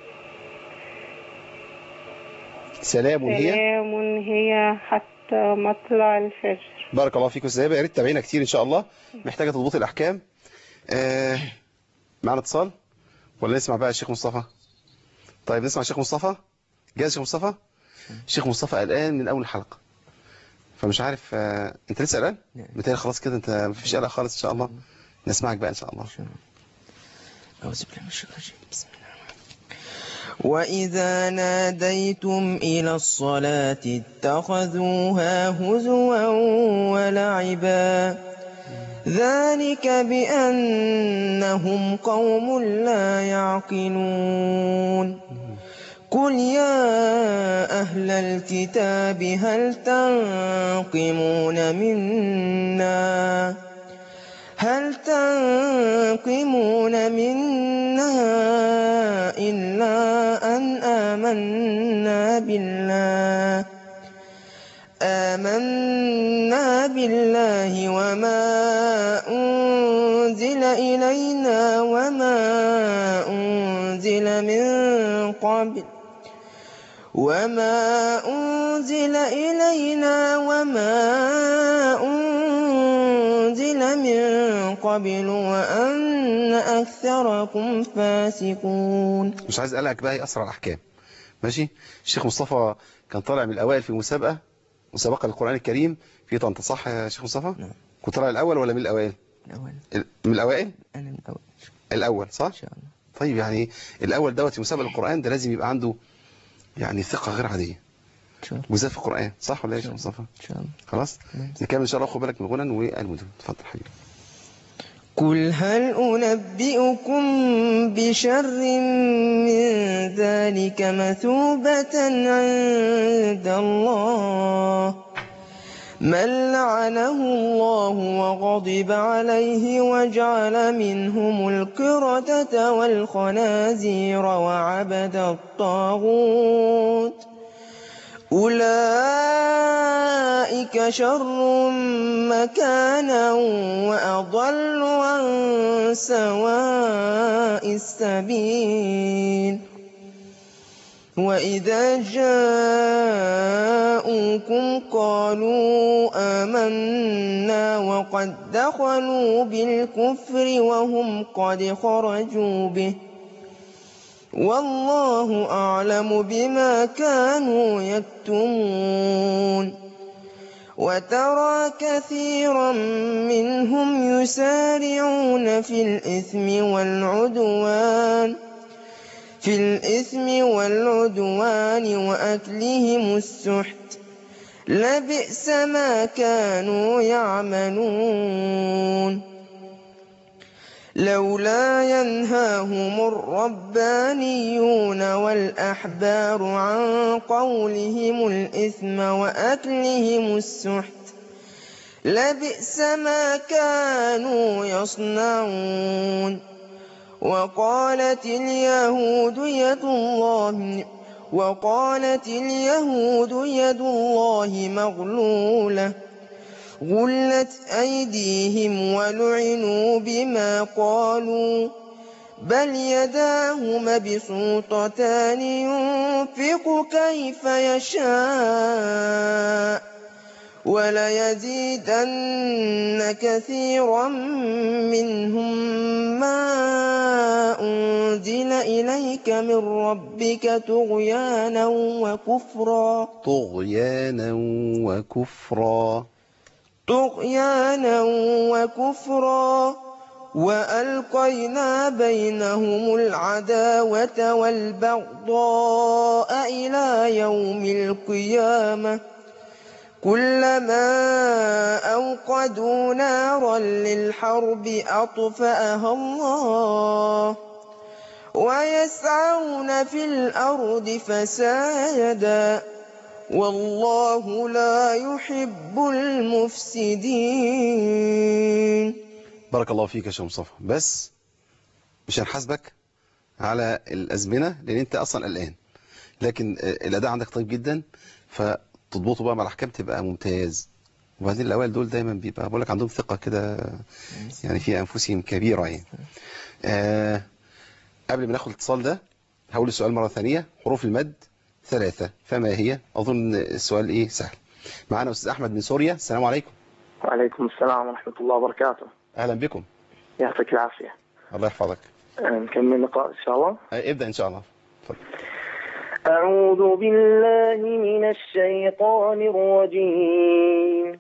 سلام هي سلام هي حتى مطلع الفجر بارك الله فيكم استاذ هبه يا ريت تتابعينا كتير ان شاء الله محتاجه تضبط الاحكام آه معنا اتصال ولا نسمع بقى الشيخ مصطفى طيب نسمع الشيخ مصطفى جاهز الشيخ مصطفى الشيخ مصطفى قلقان من اول الحلقه فمش عارف آه انت لسه قلقان متهيألي خلاص كده انت مفيش قلق خالص ان شاء الله نسمعك بقى ان شاء الله أعوذ بالله من الشيطان الرجيم بسم الله وإذا ناديتم إلى الصلاة اتخذوها هزوا ولعبا ذلك بأنهم قوم لا يعقلون قل يا أهل الكتاب هل تنقمون منا هل تنقمون منا إلا أن آمنا بالله آمنا بالله وما أنزل إلينا وما أنزل من قبل وما أنزل إلينا وما أنزل من قبل وأن أكثركم فاسقون مش عايز اقلقك بقى هي اسرع الاحكام ماشي الشيخ مصطفى كان طالع من الاوائل في مسابقه مسابقه للقران الكريم في طنطا صح يا شيخ مصطفى نعم. كنت طالع الاول ولا من الاوائل الأول ال- من الاوائل أنا الأول الاول صح إن شاء الله طيب يعني الاول دوت في مسابقه القران ده لازم يبقى عنده يعني ثقه غير عاديه إن شاء الله وزاد في القران صح ولا ايه يا شيخ مصطفى إن شاء الله خلاص تمام. نكمل ان شاء الله خد بالك من الغنن والمدن اتفضل حبيبي قل هل أنبئكم بشر من ذلك مثوبة عند الله من لعنه الله وغضب عليه وجعل منهم القردة والخنازير وعبد الطاغوت أولئك شر مكانا وأضل عن سواء السبيل وإذا جاءوكم قالوا آمنا وقد دخلوا بالكفر وهم قد خرجوا به والله أعلم بما كانوا يكتمون وترى كثيرا منهم يسارعون في الإثم والعدوان في الإثم والعدوان وأكلهم السحت لبئس ما كانوا يعملون لولا ينهاهم الربانيون والأحبار عن قولهم الإثم وأكلهم السحت لبئس ما كانوا يصنعون وقالت اليهود يد الله وقالت اليهود يد الله مغلولة غلت أيديهم ولعنوا بما قالوا بل يداه مبسوطتان ينفق كيف يشاء وليزيدن كثيرا منهم ما أنزل إليك من ربك طغيانا وكفرا طغيانا وكفرا طغيانا وكفرا وألقينا بينهم العداوة والبغضاء إلى يوم القيامة كلما أوقدوا نارا للحرب أطفأها الله ويسعون في الأرض فسادا والله لا يحب المفسدين بارك الله فيك يا شيخ مصطفى بس مش هنحاسبك على الازمنه لان انت اصلا قلقان لكن آه، الاداء عندك طيب جدا فتضبطه بقى مع الاحكام تبقى ممتاز وبعدين الاوائل دول دايما بيبقى بقول لك عندهم ثقه كده يعني في انفسهم كبيره يعني آه قبل ما ناخد الاتصال ده هقول السؤال مره ثانيه حروف المد ثلاثه فما هي اظن السؤال ايه سهل معانا استاذ احمد من سوريا السلام عليكم وعليكم السلام ورحمة الله وبركاته اهلا بكم يعطيك العافية الله يحفظك آه، نكمل اللقاء إن شاء الله آه، ابدا ان شاء الله اتفضل أعوذ بالله من الشيطان الرجيم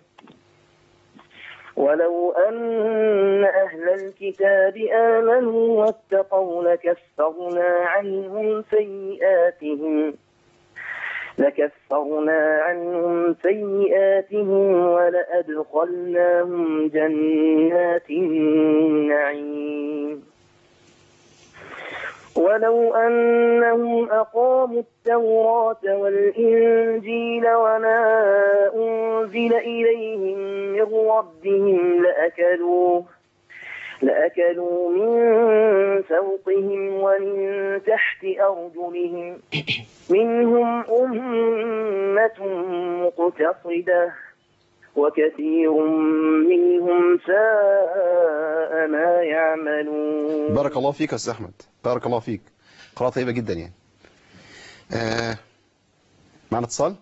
ولو أن أهل الكتاب آمنوا واتقوا لكفرنا عنهم سيئاتهم لكفرنا عنهم سيئاتهم ولأدخلناهم جنات النعيم ولو أنهم أقاموا التوراة والإنجيل وما أنزل إليهم من ربهم لأكلوا لأكلوا من فوقهم ومن تحت أرجلهم منهم أمة مقتصدة وكثير منهم ساء ما يعملون بارك الله فيك يا استاذ احمد بارك الله فيك قراءة طيبة جدا يعني آه معنا اتصال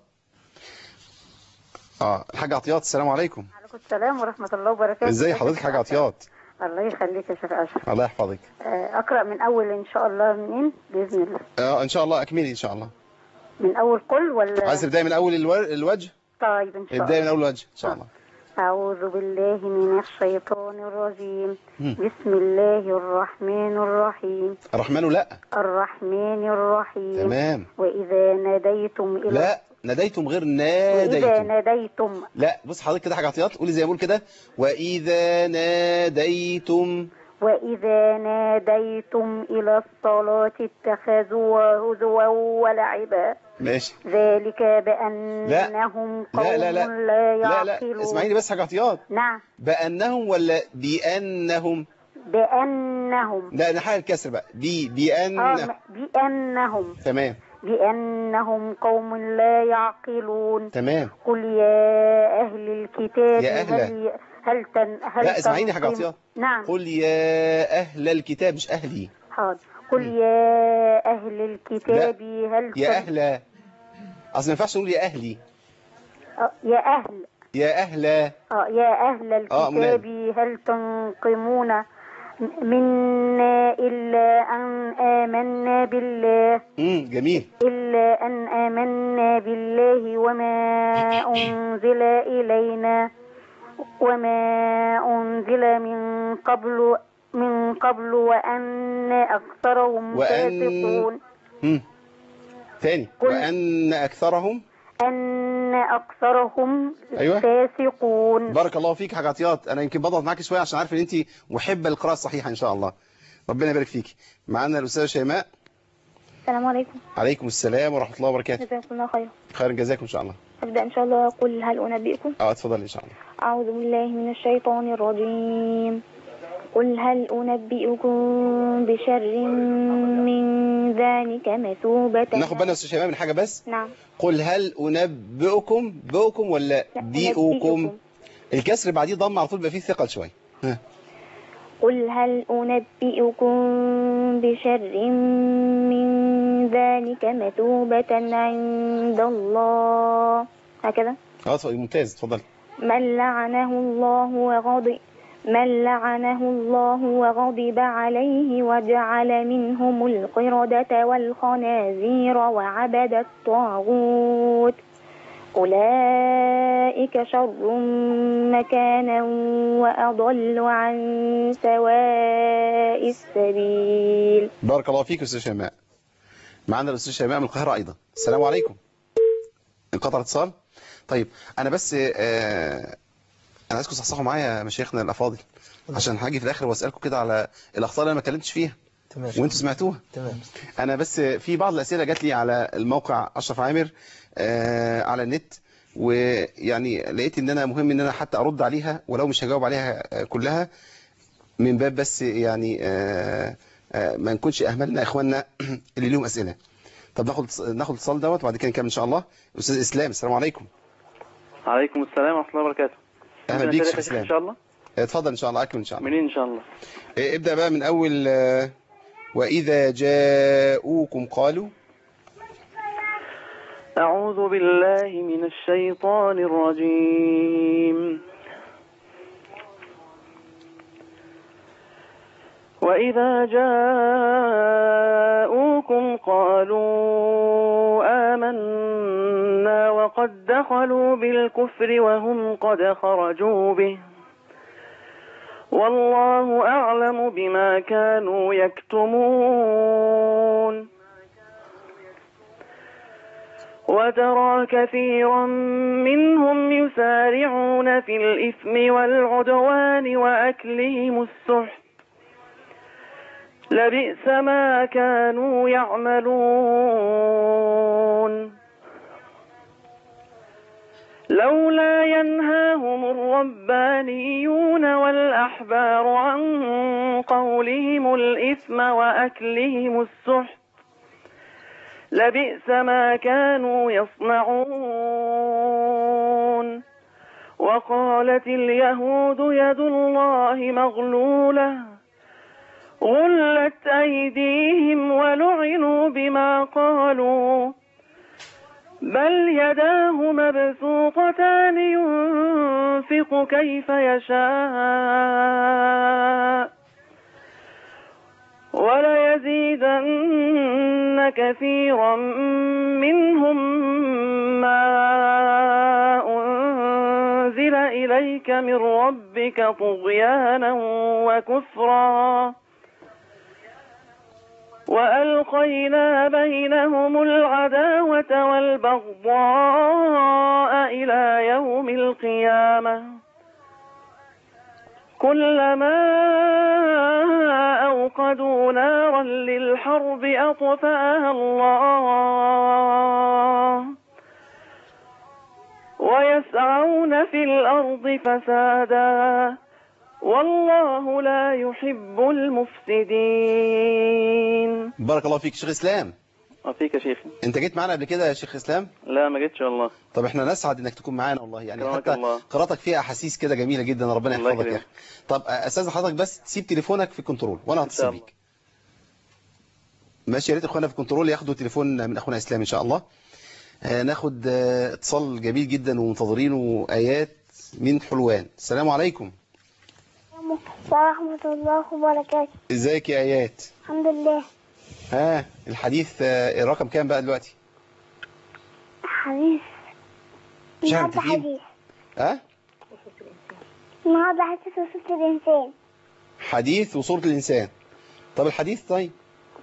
اه الحاج عطيات السلام عليكم عليكم السلام ورحمة الله وبركاته ازاي حضرتك حاج عطيات الله يخليك يا شيخ أشرف الله يحفظك آه، أقرأ من أول إن شاء الله منين بإذن الله اه ان شاء الله اكملي ان شاء الله من أول كل ولا عايز تبداي من اول الور... الوجه طيب إن شاء ابداي من الله اول الوجه ان شاء الله أعوذ بالله من الشيطان الرجيم مم. بسم الله الرحمن الرحيم الرحمن لا الرحمن الرحيم تمام وإذا ناديتم إلى لا ناديتم غير وإذا ناديتم ناديتم لا بص حضرتك كده حاجة عطيات قولي زي ما بقول كده وإذا ناديتم وإذا ناديتم إلى الصلاة اتخذوها هزوا ولعبا ماشي ذلك بأنهم قوم لا لا لا لا لا لا يعقلون اسمعيني بس حاجة عطيات نعم بأنهم ولا بأنهم بأنهم لا نحل الكسر بقى بي آه بأن م- بأنهم تمام بأنهم قوم لا يعقلون تمام قل يا أهل الكتاب يا أهل. هل هل تن هل لا اسمعيني حاجة تنقم- عطيات نعم قل يا أهل الكتاب مش أهلي حاضر قل يا أهل الكتاب هل يا تن- أهل أصل ما ينفعش نقول يا أهلي آه، يا أهل يا أهل آه، يا أهل آه، الكتاب هل تنقمون منا إلا أن آمنا بالله امم جميل إلا أن آمنا بالله وما أنزل إلينا وما أنزل من قبل من قبل وأن أكثرهم وأن- فاسقون امم تاني قل- وأن أكثرهم أن أكثرهم أيوة. فاسقون بارك الله فيك حاجة عطيات انا يمكن بضغط معاك شويه عشان عارف ان انت محبه للقراءه الصحيحه ان شاء الله ربنا يبارك فيك معانا الاستاذه شيماء السلام عليكم عليكم السلام ورحمه الله وبركاته جزاكم الله خيرا خير جزاكم ان شاء الله أبدأ إن شاء الله قل هل أنبئكم اه اتفضل ان شاء الله أعوذ بالله من الشيطان الرجيم قل هل أنبئكم بشر من ذلك مثوبة ناخد بالنا يا استاذه شيماء من حاجه بس نعم قل هل انبئكم بئكم ولا لا، بيئكم أنبئكم. الكسر بعديه ضم على طول بيبقى فيه ثقل شويه ها. قل هل أنبئكم بشر من ذلك مثوبة عند الله هكذا اه اتفضل، ممتاز اتفضل من لعنه الله وغضب من لعنه الله وغضب عليه وجعل منهم القردة والخنازير وعبد الطاغوت أولئك شر مكانا وأضل عن سواء السبيل بارك الله فيك يا استاذه شيماء معانا الاستاذه شيماء من القاهره ايضا السلام عليكم انقطع اتصال طيب انا بس آه انا عايزكم تصحصحوا معايا يا مشايخنا الافاضل عشان هاجي في الاخر واسالكم كده على الاخطاء اللي انا ما اتكلمتش فيها تمام وانتوا سمعتوها تمام انا بس في بعض الاسئله جات لي على الموقع اشرف عامر آه على النت ويعني لقيت ان انا مهم ان انا حتى ارد عليها ولو مش هجاوب عليها آه، كلها من باب بس يعني آه آه ما نكونش اهملنا اخواننا اللي ليهم اسئله طب ناخد ناخد اتصال دوت وبعد كده نكمل ان شاء الله استاذ اسلام السلام عليكم عليكم السلام ورحمة الله وبركاته اهلا ممكن بيك أسألك شيخ يا شيخ اسلام إن شاء الله آه، اتفضل ان شاء الله اكمل ان شاء الله منين إن شاء الله آه، ابدا بقى من اول آه، واذا جاءوكم قالوا أعوذ بالله من الشيطان الرجيم وإذا جاءوكم قالوا آمنا وقد دخلوا بالكفر وهم قد خرجوا به والله أعلم بما كانوا يكتمون وترى كثيرا منهم يسارعون في الإثم والعدوان وأكلهم السحت لبئس ما كانوا يعملون لولا ينهاهم الربانيون والأحبار عن قولهم الإثم وأكلهم السحت لبئس ما كانوا يصنعون وقالت اليهود يد الله مغلولة غلت أيديهم ولعنوا بما قالوا بل يداه مبسوطتان ينفق كيف يشاء وليزيدن كثيرا منهم ما أنزل إليك من ربك طغيانا وكفرا وألقينا بينهم العداوة والبغضاء إلى يوم القيامة كلما أوقدوا نارا للحرب أطفأها الله ويسعون في الأرض فسادا والله لا يحب المفسدين بارك الله فيك شيخ اسلام فيك يا شيخي انت جيت معانا قبل كده يا شيخ اسلام لا ما جيتش والله طب احنا نسعد انك تكون معانا والله يعني كرمك حتى الله. قراءتك فيها احاسيس كده جميله جدا ربنا الله يحفظك يا يكرمك. اخي طب استاذن حضرتك بس تسيب تليفونك في الكنترول وانا إن شاء هتصل الله. بيك ماشي يا ريت اخوانا في الكنترول ياخدوا تليفون من اخونا اسلام ان شاء الله آه، ناخد آه، اتصال جميل جدا ومنتظرينه ايات من حلوان السلام عليكم ورحمة الله وبركاته ازيك يا ايات الحمد لله ها الحديث آه، الرقم كام بقى دلوقتي حديث مش عارف النهاردة تفهم. حديث ها النهاردة حديث وصلت الإنسان حديث وصورة الانسان طب الحديث طيب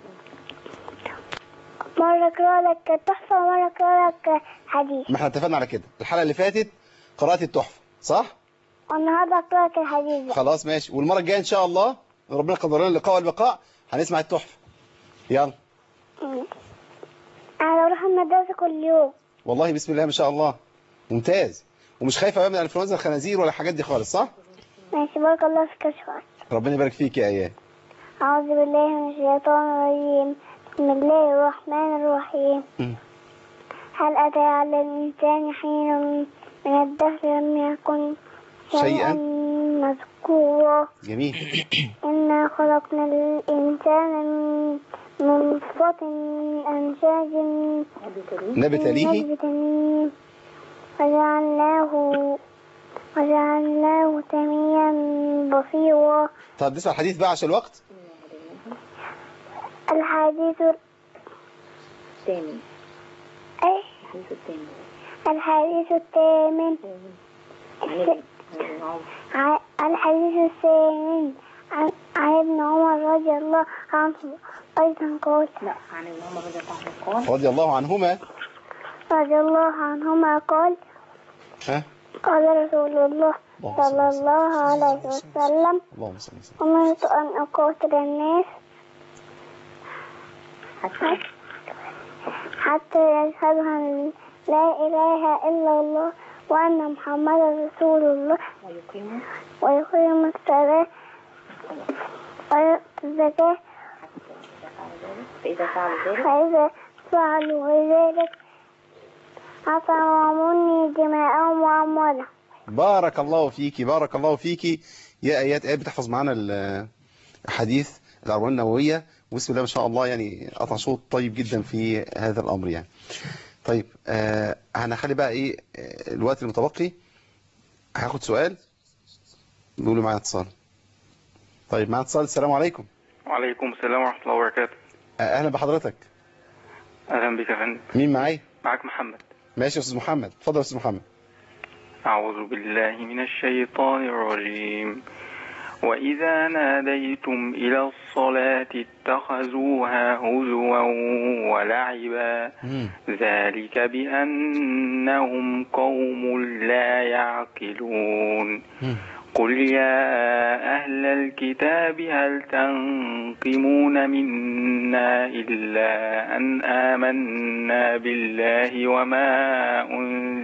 مرة أقرأ لك تحفة ومرة أقرأ لك حديث ما احنا اتفقنا على كده الحلقه اللي فاتت قراءه التحفه صح والنهاردة أقرأ لك الحديث بقى خلاص ماشي والمره الجايه ان شاء الله ربنا قدر لنا اللقاء والبقاء هنسمع التحفه يلا مم. أنا بروح المدرسة كل يوم والله بسم الله ما شاء الله ممتاز ومش خايفه بقى من الانفلونزا الخنازير ولا الحاجات دي خالص صح ماشي بارك الله فيك يا شيخ ربنا يبارك فيك يا ايات أعوذ بالله من الشيطان الرجيم بسم الله الرحمن الرحيم مم. هل أتى على الإنسان حين من الدهر لم يكن شيئاً. مذكورا جميل إنا خلقنا الإنسان من من نطفة أمشاج نبتليه نبتليه وجعلناه وجعلناه سميعا بصيرا طب نسمع الحديث بقى عشان الوقت الحديث الثاني أي الحديث الثاني الحديث الثامن عن ابن عمر ع- الحديث الثامن عن عن ابن عمر رضي الله عنه أيضا قال لا عن ابن عمر رضي الله عنه قال رضي الله عنهما رضي الله عنهما قال ها قال رسول الله اللهم صلى صل الله عليه وسلم اللهم صل وسلم أمرت أن أقاتل الناس حتى حتى يشهدوا أن لا إله إلا الله وأن محمدا رسول الله ويقيموا ويقيموا الصلاة ويؤتوا الزكاة فإذا فعلوا ذلك فإذا فعلوا ذلك عصموا مني دماءهم وأموالهم بارك الله فيكي بارك الله فيكي يا ايات ايات بتحفظ معانا الحديث الاربعين النوويه وبسم الله ما شاء الله يعني قطع شوط طيب جدا في هذا الامر يعني طيب آه هنخلي بقى ايه آه، الوقت المتبقي هاخد سؤال بيقولوا معايا اتصال طيب معايا اتصال السلام عليكم وعليكم السلام ورحمة الله وبركاته آه، اهلا بحضرتك أهلا بك يا فندم مين معايا معك محمد ماشي يا استاذ محمد اتفضل يا استاذ محمد أعوذ بالله من الشيطان الرجيم وإذا ناديتم إلى الصلاة اتخذوها هزوا ولعبا ذلك بأنهم قوم لا يعقلون قل يا أهل الكتاب هل تنقمون منا إلا أن آمنا بالله وما أنزل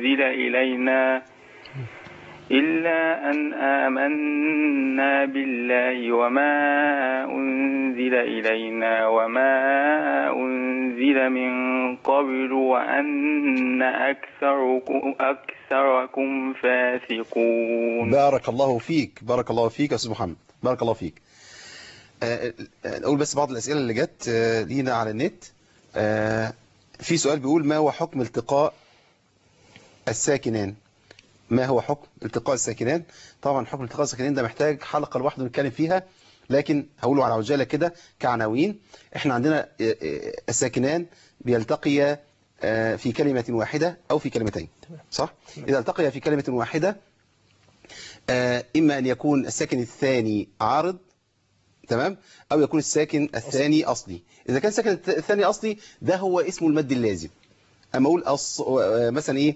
أنزل إلينا إلا أن آمنا بالله وما أنزل إلينا وما أنزل من قبل وأن أكثركم, أكثركم فاسقون بارك الله فيك بارك الله فيك يا أستاذ محمد بارك الله فيك آه، آه، نقول بس بعض الأسئلة اللي جت آه، لينا على النت آه، في سؤال بيقول ما هو حكم التقاء الساكنان ما هو حكم التقاء الساكنان طبعا حكم التقاء الساكنان ده محتاج حلقة لوحده نتكلم فيها لكن هقوله على عجالة كده كعناوين احنا عندنا آه، آه، الساكنان بيلتقيا آه، في كلمة واحدة أو في كلمتين صح؟ إذا التقيا في كلمة واحدة آه، إما أن يكون الساكن الثاني عارض تمام أو يكون الساكن الثاني أصلي إذا كان الساكن الث- الثاني أصلي ده هو اسمه المد اللازم أما أقول أص... آه، مثلا إيه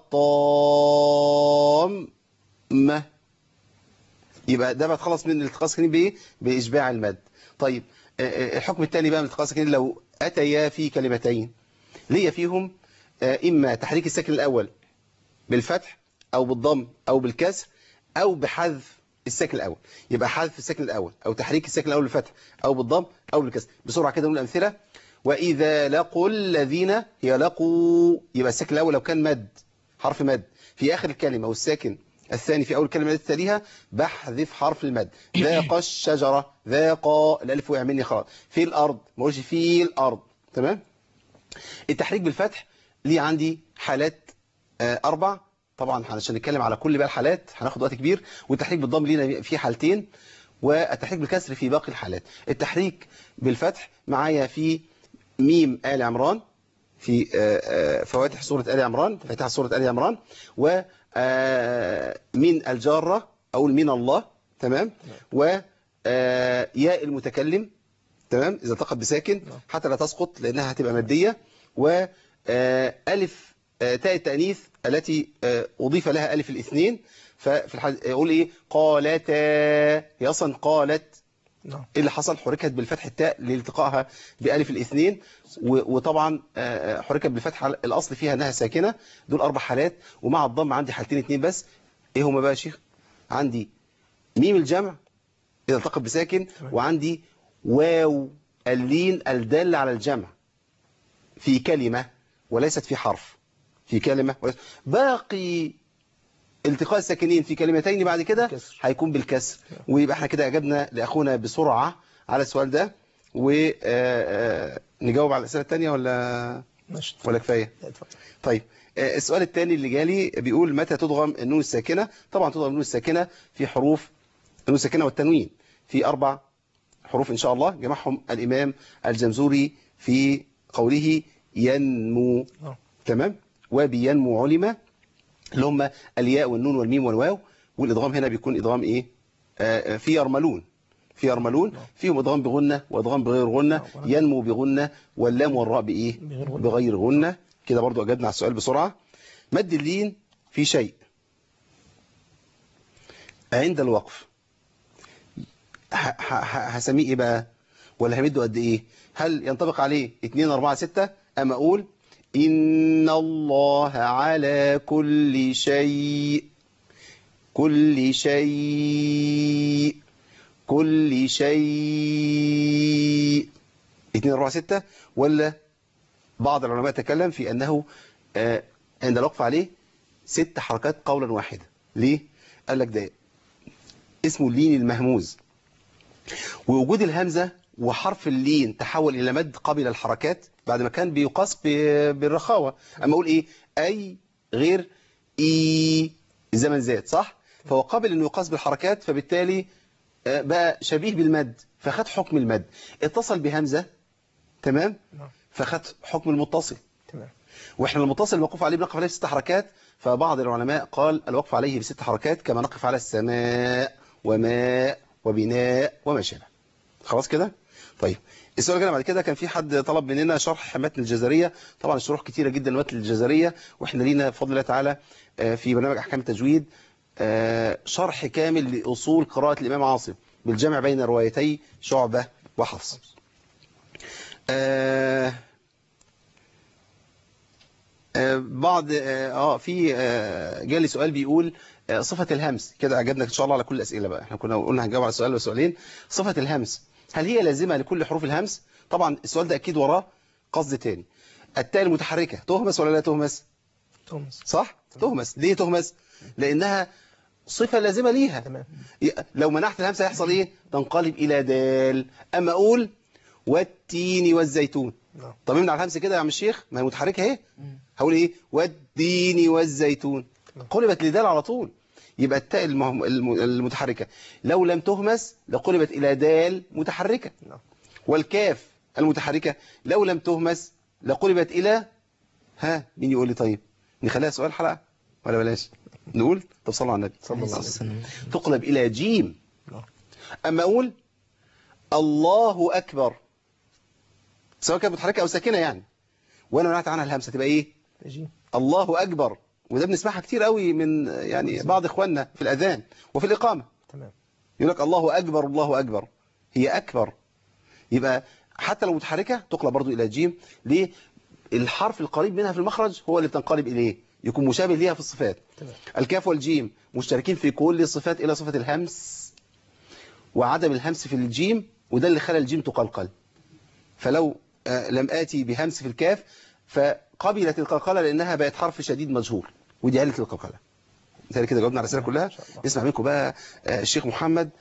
الطامة يبقى ده بتخلص من الالتقاء الساكنين بإيه بإشباع المد طيب آه، آه، الحكم الثاني بقى من الالتقاء الساكنين لو أتيا في كلمتين ليه فيهم آه، إما تحريك الساكن الأول بالفتح أو بالضم أو بالكسر أو بحذف الساكن الأول يبقى حذف الساكن الأول أو تحريك الساكن الأول بالفتح أو بالضم أو بالكسر بسرعة كده نقول الأمثلة وإذا لقوا الذين يلقوا يبقى الساكن الأول لو كان مد حرف مد في آخر الكلمة والساكن الثاني في أول الكلمة التي تليها بحذف حرف المد ذاق الشجرة ذاق الألف وقع مني خلاص في الأرض ما اقولش في الأرض تمام التحريك بالفتح ليه عندي حالات آه، أربع طبعا عشان نتكلم على كل بقى الحالات هناخد وقت كبير والتحريك بالضم لينا في حالتين والتحريك بالكسر في باقي الحالات التحريك بالفتح معايا في ميم آل عمران في آه، آه، فواتح سورة آل عمران فاتحة سورة آل عمران و آه، من الجارة أو من الله تمام و آه، ياء المتكلم تمام إذا التقت بساكن حتى لا تسقط لأنها هتبقى مادية وألف تاء التأنيث التي آه، أضيف لها ألف الاثنين ففي الحال يقول إيه قالتا هي أصلا قالت نعم. إيه اللي حصل حركت بالفتح التاء لالتقائها بألف الاثنين و- وطبعا آه، آه، حركت بالفتح الأصل فيها أنها ساكنة دول أربع حالات ومع الضم عندي حالتين اثنين بس إيه هما بقى يا شيخ عندي ميم الجمع إذا التقت بساكن وعندي واو اللين الدالة على الجمع في كلمة وليست في حرف في كلمة وليست باقي التقاء الساكنين في كلمتين بعد كده هيكون بالكسر ويبقى احنا كده اجبنا لاخونا بسرعة على السؤال ده ونجاوب على الاسئله الثانيه ولا ماشي ولا كفايه طيب آه، السؤال الثاني اللي جالي بيقول متى تضغم النون الساكنه طبعا تضغم النون الساكنه في حروف النون الساكنه والتنوين في اربع حروف ان شاء الله جمعهم الامام الجمزوري في قوله ينمو آه. تمام وبينمو علم اللي هم الياء والنون والميم والواو والادغام هنا بيكون ادغام ايه آه، آه، في يرملون في يرملون فيهم ادغام بغنه وادغام بغير غنه ينمو بغنه واللام والراء بايه بغير غنه كده برضو اجبنا على السؤال بسرعه مد اللين في شيء عند الوقف ه- ه- ه- هسميه ايه بقى ولا همده قد ايه هل ينطبق عليه 2 4 6 اما اقول ان الله على كل شيء كل شيء كل شيء 2 4 6 ولا بعض العلماء تكلم في انه آه، عند الوقف عليه ست حركات قولا واحدا ليه قال لك ده اسمه اللين المهموز ووجود الهمزة وحرف اللين تحول إلى مد قبل الحركات بعد ما كان بيقاس ب- بالرخاوة أما أقول إيه أي غير إي الزمن زاد صح فهو قابل أنه يقاس بالحركات فبالتالي آه، بقى شبيه بالمد فخد حكم المد اتصل بهمزة تمام فخد حكم المتصل تمام واحنا المتصل الموقوف عليه بنقف عليه بست حركات فبعض العلماء قال الوقف عليه بست حركات كما نقف على السماء وماء وبناء وما شابه خلاص كده طيب السؤال اللي جاي بعد كده كان في حد طلب مننا شرح متن الجزرية طبعا الشروح كتيرة جدا لمتن الجزرية واحنا لينا بفضل الله تعالى آه، في برنامج احكام التجويد آه، شرح كامل لأصول قراءة الإمام عاصم بالجمع بين روايتي شعبة وحفص آه، آه، بعض اه آه، في آه، جالي سؤال بيقول آه، صفة الهمس كده عجبنا ان شاء الله على كل الأسئلة بقى احنا كنا قلنا هنجاوب على سؤال وسؤالين صفة الهمس هل هي لازمة لكل حروف الهمس طبعا السؤال ده اكيد وراه قصد تاني التاء المتحركة تهمس ولا لا تهمس تهمس صح تهمس ليه تهمس لانها صفة لازمة ليها تمام ي- لو منعت الهمسة هيحصل ايه تنقلب الى دال اما اقول والتين والزيتون نعم. طب امنع الهمسة كده يا عم الشيخ ما هي متحركة اهي هقول ايه والدين والزيتون قلبت لدال على طول يبقى التاء المهم- الم- المتحركة لو لم تهمس لقلبت إلى دال متحركة نعم. والكاف المتحركة لو لم تهمس لقلبت إلى ها مين يقول لي طيب نخليها سؤال حلقة ولا بلاش نقول طب صلوا على النبي صلى الله عليه وسلم تقلب إلى جيم نعم. أما أقول الله أكبر سواء كانت متحركة أو ساكنة يعني وأنا منعت عنها الهمسة تبقى إيه يجي الله أكبر وده بنسمعها كتير قوي من يعني بعض إخواننا في الأذان وفي الإقامة تمام يقول لك الله أكبر الله أكبر هي أكبر يبقى حتى لو متحركة تقلب برضو إلى جيم ليه الحرف القريب منها في المخرج هو اللي بتنقلب إليه يكون مشابه ليها في الصفات تمام. الكاف والجيم مشتركين في كل الصفات إلى صفة الهمس وعدم الهمس في الجيم وده اللي خلى الجيم تقلقل فلو آه، لم آتي بهمس في الكاف فقبلت القلقلة لأنها بقت حرف شديد مجهور ودي علة القلقلة مثال كده جاوبنا على الرسالة كلها نسمع منكم بقى آه، الشيخ محمد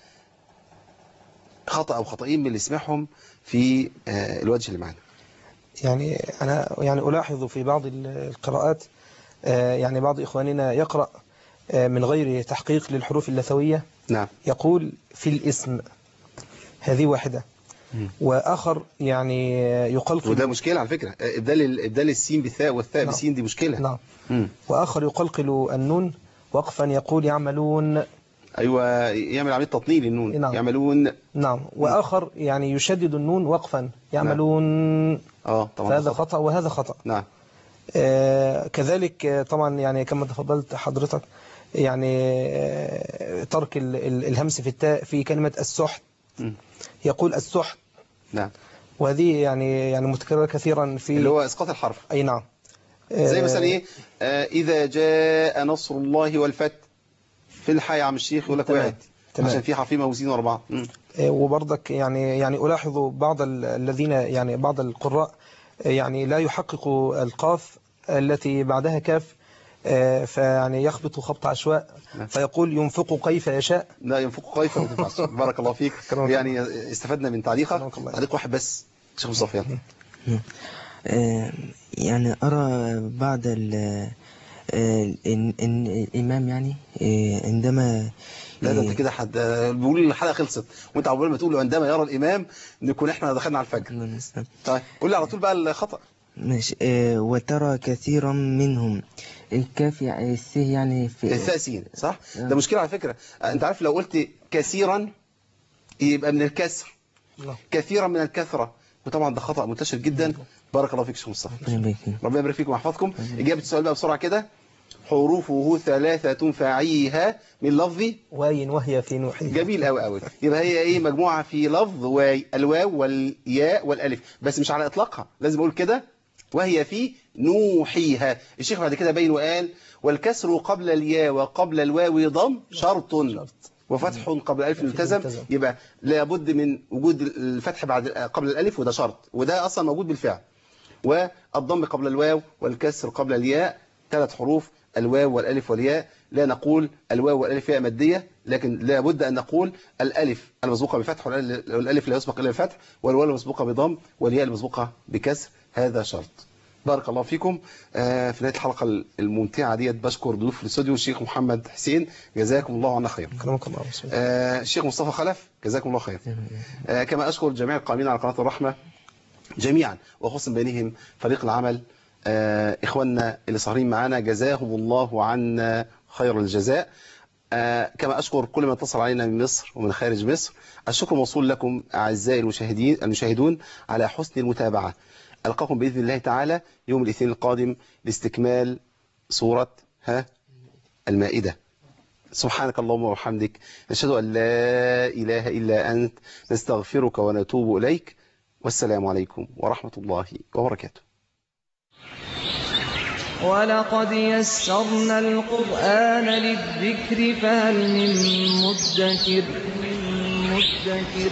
خطأ أو خطأين من اللي سمعهم في آه، الوجه اللي معنا يعني أنا يعني ألاحظ في بعض ال- القراءات آه، يعني بعض إخواننا يقرأ آه، من غير تحقيق للحروف اللثوية نعم يقول في الاسم هذه واحدة مم. وآخر يعني يقلقل وده مشكلة على فكرة آه، إبدال ال- إبدال السين بالثاء والثاء نعم. بسين دي مشكلة نعم مم. وآخر يقلقل النون وقفا يقول يعملون أيوة يعمل عملية تطنيل النون نعم. يعملون نعم وآخر يعني يشدد النون وقفا يعملون اه طبعا فهذا ده خطأ. خطأ وهذا خطأ نعم آه، كذلك آه، طبعا يعني كما تفضلت حضرتك يعني آه، ترك ال- ال- الهمس في التاء في كلمة السحت مم. يقول السحت نعم وهذه يعني يعني متكررة كثيرا في اللي هو إسقاط الحرف أي نعم زي آه، مثلا إيه آه، إذا جاء نصر الله والفتح في الحي يا عم الشيخ يقول لك تمام. وقعت تمام. عشان في حرفين موزين ورا بعض مم. آه، وبرضك يعني يعني ألاحظ بعض ال- الذين يعني بعض القراء آه، يعني لا يحققوا القاف التي بعدها كاف آه، فيعني يخبط خبط عشواء فيقول ينفق كيف يشاء لا ينفق كيف ما تنفعش بارك الله فيك كرمك يعني استفدنا من تعليقك كرمك الله. تعليق واحد بس شيخ مصطفى يلا. آه، يعني أرى بعض ال آه، إن إن الإمام يعني آه، عندما لا ده انت كده حد بيقول الحلقه خلصت وانت عقبال ما تقول له عندما يرى الامام نكون احنا دخلنا على الفجر طيب قول لي على طول بقى الخطا ماشي آه، وترى كثيرا منهم الكاف يعني الس يعني في الثاء سين صح ده مشكله على فكره انت عارف لو قلت كثيرا يبقى من الكسر الله. كثيرا من الكثره وطبعا ده خطا منتشر جدا بارك الله فيك شيخ مصطفى ربنا يبارك فيك. ربنا يبارك فيكم ويحفظكم اجابه السؤال بقى بسرعه كده حروفه ثلاثه فاعيها من لفظ واي وهي في نوح جميل قوي قوي يبقى هي ايه مجموعه في لفظ واي الواو والياء والالف بس مش على اطلاقها لازم اقول كده وهي في نوحيها الشيخ بعد كده بين وقال والكسر قبل الياء وقبل الواو ضم شرط وفتح قبل الالف ملتزم ملتزم. يبقى لابد من وجود الفتح بعد قبل الالف وده شرط وده اصلا موجود بالفعل والضم قبل الواو والكسر قبل الياء ثلاث حروف الواو والالف والياء لا نقول الواو والالف ياء ماديه لكن لابد ان نقول الالف المسبوقه بفتح والال- والالف لا يسبق الا بفتح والواو المسبوقه بضم والياء المسبوقه بكسر هذا شرط بارك الله فيكم آه، في نهايه الحلقه الممتعه ديت بشكر ضيوف الاستوديو الشيخ محمد حسين جزاكم الله عنا خير كرمك الله بسم الله. آه، الشيخ مصطفى خلف جزاكم الله خير آه، كما أشكر جميع القائمين على قناة الرحمة جميعا وخصوصا بينهم فريق العمل آه، إخواننا اللي سهرين معنا جزاهم الله عنا خير الجزاء آه، كما أشكر كل من اتصل علينا من مصر ومن خارج مصر الشكر موصول لكم أعزائي المشاهدين المشاهدون على حسن المتابعة ألقاكم بإذن الله تعالى يوم الاثنين القادم لاستكمال سورة ها المائدة سبحانك اللهم وبحمدك نشهد أن لا إله إلا أنت نستغفرك ونتوب إليك والسلام عليكم ورحمة الله وبركاته ولقد يسرنا القرآن للذكر فهل من مدكر مدكر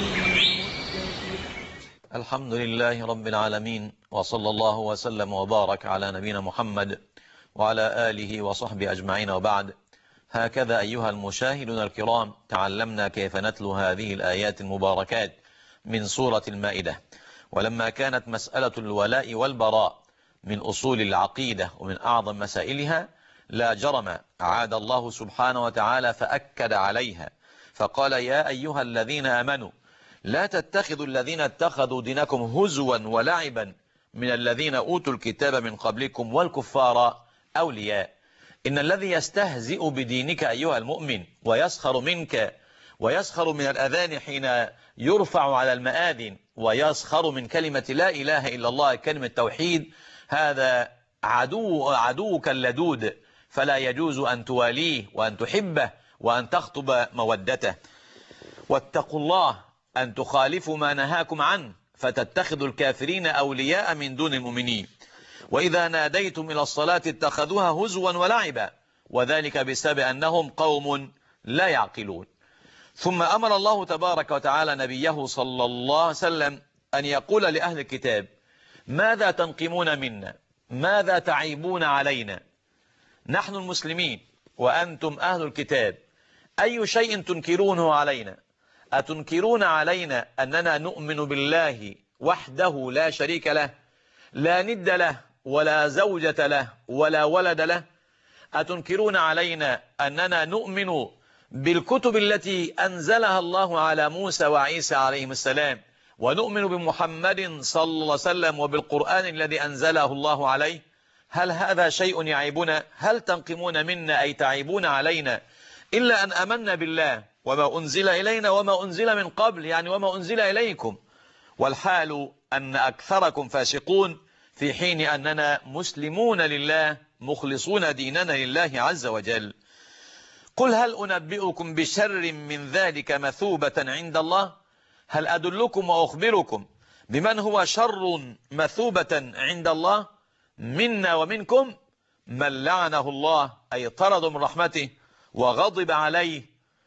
الحمد لله رب العالمين وصلى الله وسلم وبارك على نبينا محمد وعلى آله وصحبه أجمعين وبعد هكذا أيها المشاهدون الكرام تعلمنا كيف نتلو هذه الآيات المباركات من سورة المائدة ولما كانت مسألة الولاء والبراء من أصول العقيدة ومن أعظم مسائلها لا جرم عاد الله سبحانه وتعالى فأكد عليها فقال يا أيها الذين آمنوا لا تتخذوا الذين اتخذوا دينكم هزوا ولعبا من الذين أوتوا الكتاب من قبلكم والكفار أولياء إن الذي يستهزئ بدينك أيها المؤمن ويسخر منك ويسخر من الأذان حين يرفع على المآذن ويسخر من كلمة لا إله إلا الله كلمة توحيد هذا عدو عدوك اللدود فلا يجوز أن تواليه وأن تحبه وأن تخطب مودته واتقوا الله أن تخالفوا ما نهاكم عنه فتتخذوا الكافرين أولياء من دون المؤمنين وإذا ناديتم إلى الصلاة اتخذوها هزوا ولعبا وذلك بسبب أنهم قوم لا يعقلون ثم أمر الله تبارك وتعالى نبيه صلى الله عليه وسلم أن يقول لأهل الكتاب ماذا تنقمون منا ماذا تعيبون علينا نحن المسلمين وأنتم أهل الكتاب أي شيء تنكرونه علينا أتنكرون علينا أننا نؤمن بالله وحده لا شريك له لا ند له ولا زوجة له ولا ولد له أتنكرون علينا أننا نؤمن بالكتب التي أنزلها الله على موسى وعيسى عليهم السلام ونؤمن بمحمد صلى الله عليه وسلم وبالقرآن الذي أنزله الله عليه هل هذا شيء يعيبنا هل تنقمون منا أي تعيبون علينا إلا أن أمنا بالله وما أنزل إلينا وما أنزل من قبل يعني وما أنزل إليكم والحال أن أكثركم فاسقون في حين أننا مسلمون لله مخلصون ديننا لله عز وجل قل هل أنبئكم بشر من ذلك مثوبة عند الله هل أدلكم وأخبركم بمن هو شر مثوبة عند الله منا ومنكم من لعنه الله أي طرد من رحمته وغضب عليه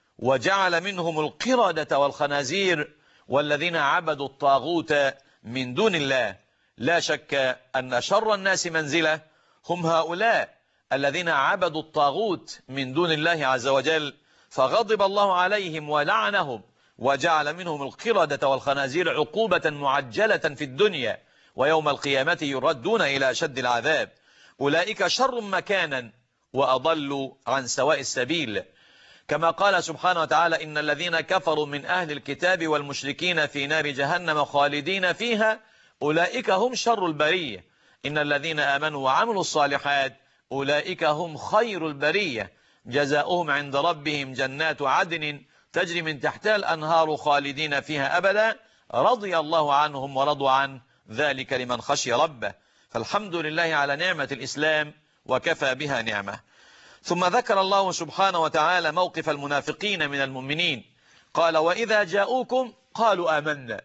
وجعل منهم القردة والخنازير والذين عبدوا الطاغوت من دون الله لا شك أن شر الناس منزلة هم هؤلاء الذين عبدوا الطاغوت من دون الله عز وجل فغضب الله عليهم ولعنهم وجعل منهم القردة والخنازير عقوبة معجلة في الدنيا ويوم القيامة يردون إلى شد العذاب أولئك شر مكانا وأضلوا عن سواء السبيل كما قال سبحانه وتعالى إن الذين كفروا من أهل الكتاب والمشركين في نار جهنم خالدين فيها أولئك هم شر البرية إن الذين آمنوا وعملوا الصالحات أولئك هم خير البرية جزاؤهم عند ربهم جنات عدن تجري من تحتها الأنهار خالدين فيها أبدا رضي الله عنهم ورضوا عن ذلك لمن خشي ربه فالحمد لله على نعمة الإسلام وكفى بها نعمة ثم ذكر الله سبحانه وتعالى موقف المنافقين من المؤمنين قال وإذا جاءوكم قالوا آمنا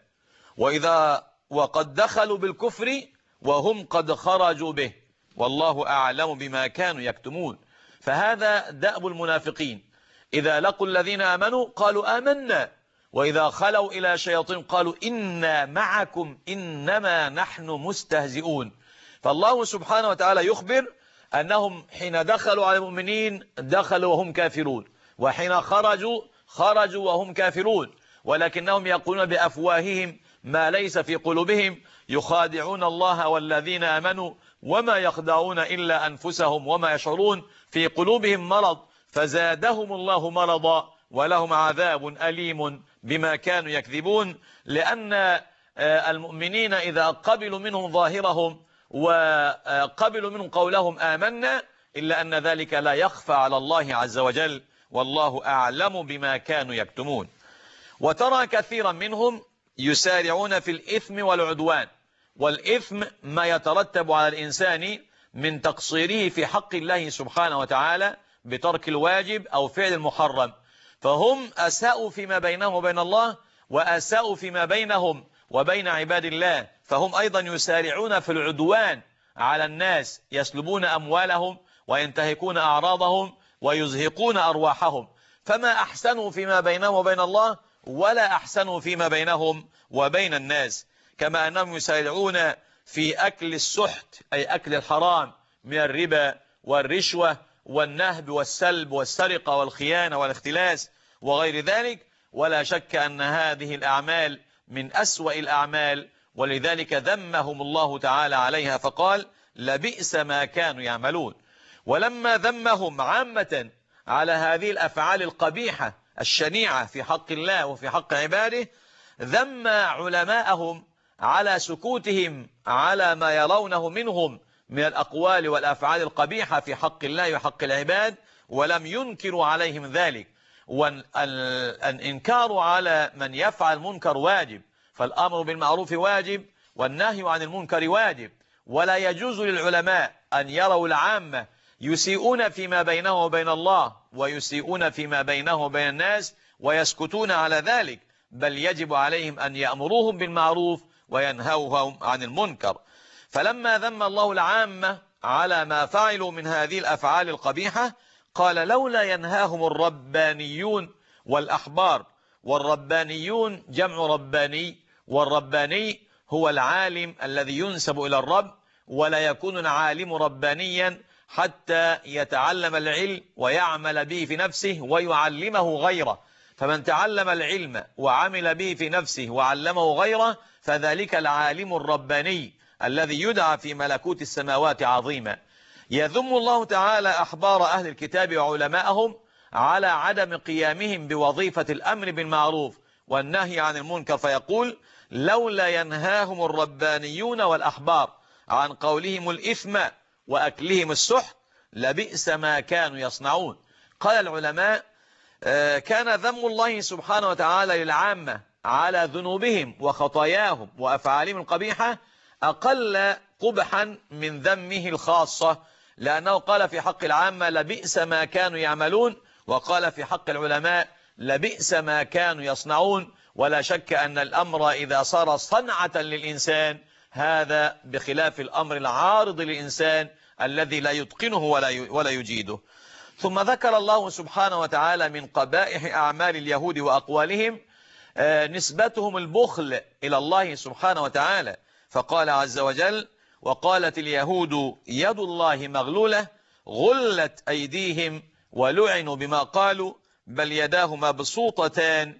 وإذا وقد دخلوا بالكفر وهم قد خرجوا به والله أعلم بما كانوا يكتمون فهذا دأب المنافقين إذا لقوا الذين آمنوا قالوا آمنا وإذا خلوا إلى شياطين قالوا إنا معكم إنما نحن مستهزئون فالله سبحانه وتعالى يخبر أنهم حين دخلوا على المؤمنين دخلوا وهم كافرون وحين خرجوا خرجوا وهم كافرون ولكنهم يقولون بأفواههم ما ليس في قلوبهم يخادعون الله والذين آمنوا وما يخدعون إلا أنفسهم وما يشعرون في قلوبهم مرض فزادهم الله مرضا ولهم عذاب أليم بما كانوا يكذبون لأن المؤمنين إذا قبلوا منهم ظاهرهم وقبلوا منهم قولهم آمنا إلا أن ذلك لا يخفى على الله عز وجل والله أعلم بما كانوا يكتمون وترى كثيرا منهم يسارعون في الإثم والعدوان والإثم ما يترتب على الإنسان من تقصيره في حق الله سبحانه وتعالى بترك الواجب أو فعل المحرم فهم أساءوا فيما بينهم وبين الله وأساءوا فيما بينهم وبين عباد الله فهم أيضا يسارعون في العدوان على الناس يسلبون أموالهم وينتهكون أعراضهم ويزهقون أرواحهم فما أحسنوا فيما بينهم وبين الله ولا أحسنوا فيما بينهم وبين الناس كما أنهم يسارعون في أكل السحت أي أكل الحرام من الربا والرشوة والنهب والسلب والسرقة والخيانة والاختلاس وغير ذلك ولا شك أن هذه الأعمال من أسوأ الأعمال ولذلك ذمهم الله تعالى عليها فقال لبئس ما كانوا يعملون ولما ذمهم عامة على هذه الأفعال القبيحة الشنيعة في حق الله وفي حق عباده ذم علماءهم على سكوتهم على ما يرونه منهم من الأقوال والأفعال القبيحة في حق الله وحق العباد ولم ينكروا عليهم ذلك والإنكار على من يفعل منكر واجب فالأمر بالمعروف واجب والنهي عن المنكر واجب ولا يجوز للعلماء أن يروا العامة يسيئون فيما بينه وبين الله ويسيئون فيما بينه وبين الناس ويسكتون على ذلك بل يجب عليهم أن يأمروهم بالمعروف وينهوهم عن المنكر فلما ذم الله العامة على ما فعلوا من هذه الأفعال القبيحة قال لولا ينهاهم الربانيون والأحبار والربانيون جمع رباني والرباني هو العالم الذي ينسب إلى الرب ولا يكون العالم ربانيا حتى يتعلم العلم ويعمل به في نفسه ويعلمه غيره فمن تعلم العلم وعمل به في نفسه وعلمه غيره فذلك العالم الرباني الذي يدعى في ملكوت السماوات عظيما يذم الله تعالى أحبار أهل الكتاب وعلماءهم على عدم قيامهم بوظيفة الأمر بالمعروف والنهي عن المنكر فيقول لولا ينهاهم الربانيون والأحبار عن قولهم الإثم وأكلهم السحت لبئس ما كانوا يصنعون قال العلماء كان ذم الله سبحانه وتعالى للعامة على ذنوبهم وخطاياهم وأفعالهم القبيحة أقل قبحا من ذمه الخاصة لأنه قال في حق العامة لبئس ما كانوا يعملون وقال في حق العلماء لبئس ما كانوا يصنعون ولا شك أن الأمر إذا صار صنعة للإنسان هذا بخلاف الأمر العارض للإنسان الذي لا يتقنه ولا ولا يجيده ثم ذكر الله سبحانه وتعالى من قبائح أعمال اليهود وأقوالهم نسبتهم البخل إلى الله سبحانه وتعالى فقال عز وجل وقالت اليهود يد الله مغلولة غلت أيديهم ولعنوا بما قالوا بل يداه مبسوطتان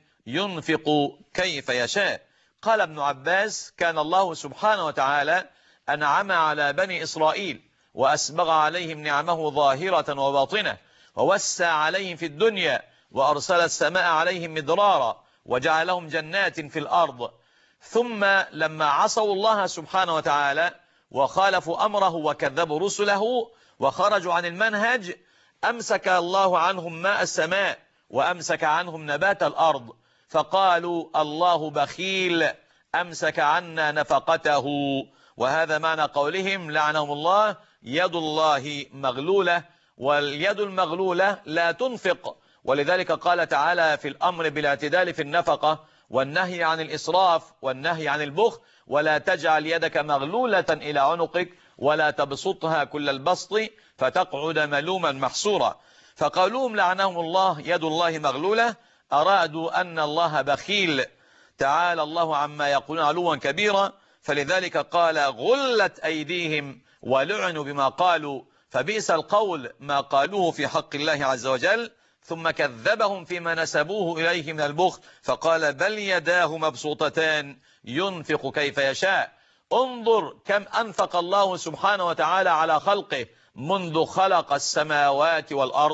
ينفق كيف يشاء قال ابن عباس كان الله سبحانه وتعالى أنعم على بني إسرائيل وأسبغ عليهم نعمه ظاهرة وباطنة ووسع عليهم في الدنيا وأرسل السماء عليهم مدرارا وجعلهم جنات في الأرض ثم لما عصوا الله سبحانه وتعالى وخالفوا أمره وكذبوا رسله وخرجوا عن المنهج أمسك الله عنهم ماء السماء وأمسك عنهم نبات الأرض فقالوا الله بخيل أمسك عنا نفقته وهذا معنى قولهم لعنهم الله يد الله مغلولة واليد المغلولة لا تنفق ولذلك قال تعالى في الأمر بالاعتدال في النفقة والنهي عن الإسراف والنهي عن البخل ولا تجعل يدك مغلولة إلى عنقك ولا تبسطها كل البسط فتقعد ملوما محصورا فقالوهم لعنهم الله يد الله مغلولة أرادوا أن الله بخيل تعالى الله عما يقولون علوا كبيرا فلذلك قال غلت أيديهم ولعنوا بما قالوا فبئس القول ما قالوه في حق الله عز وجل ثم كذبهم فيما نسبوه إليه من البخل فقال بل يداه مبسوطتان ينفق كيف يشاء انظر كم أنفق الله سبحانه وتعالى على خلقه منذ خلق السماوات والأرض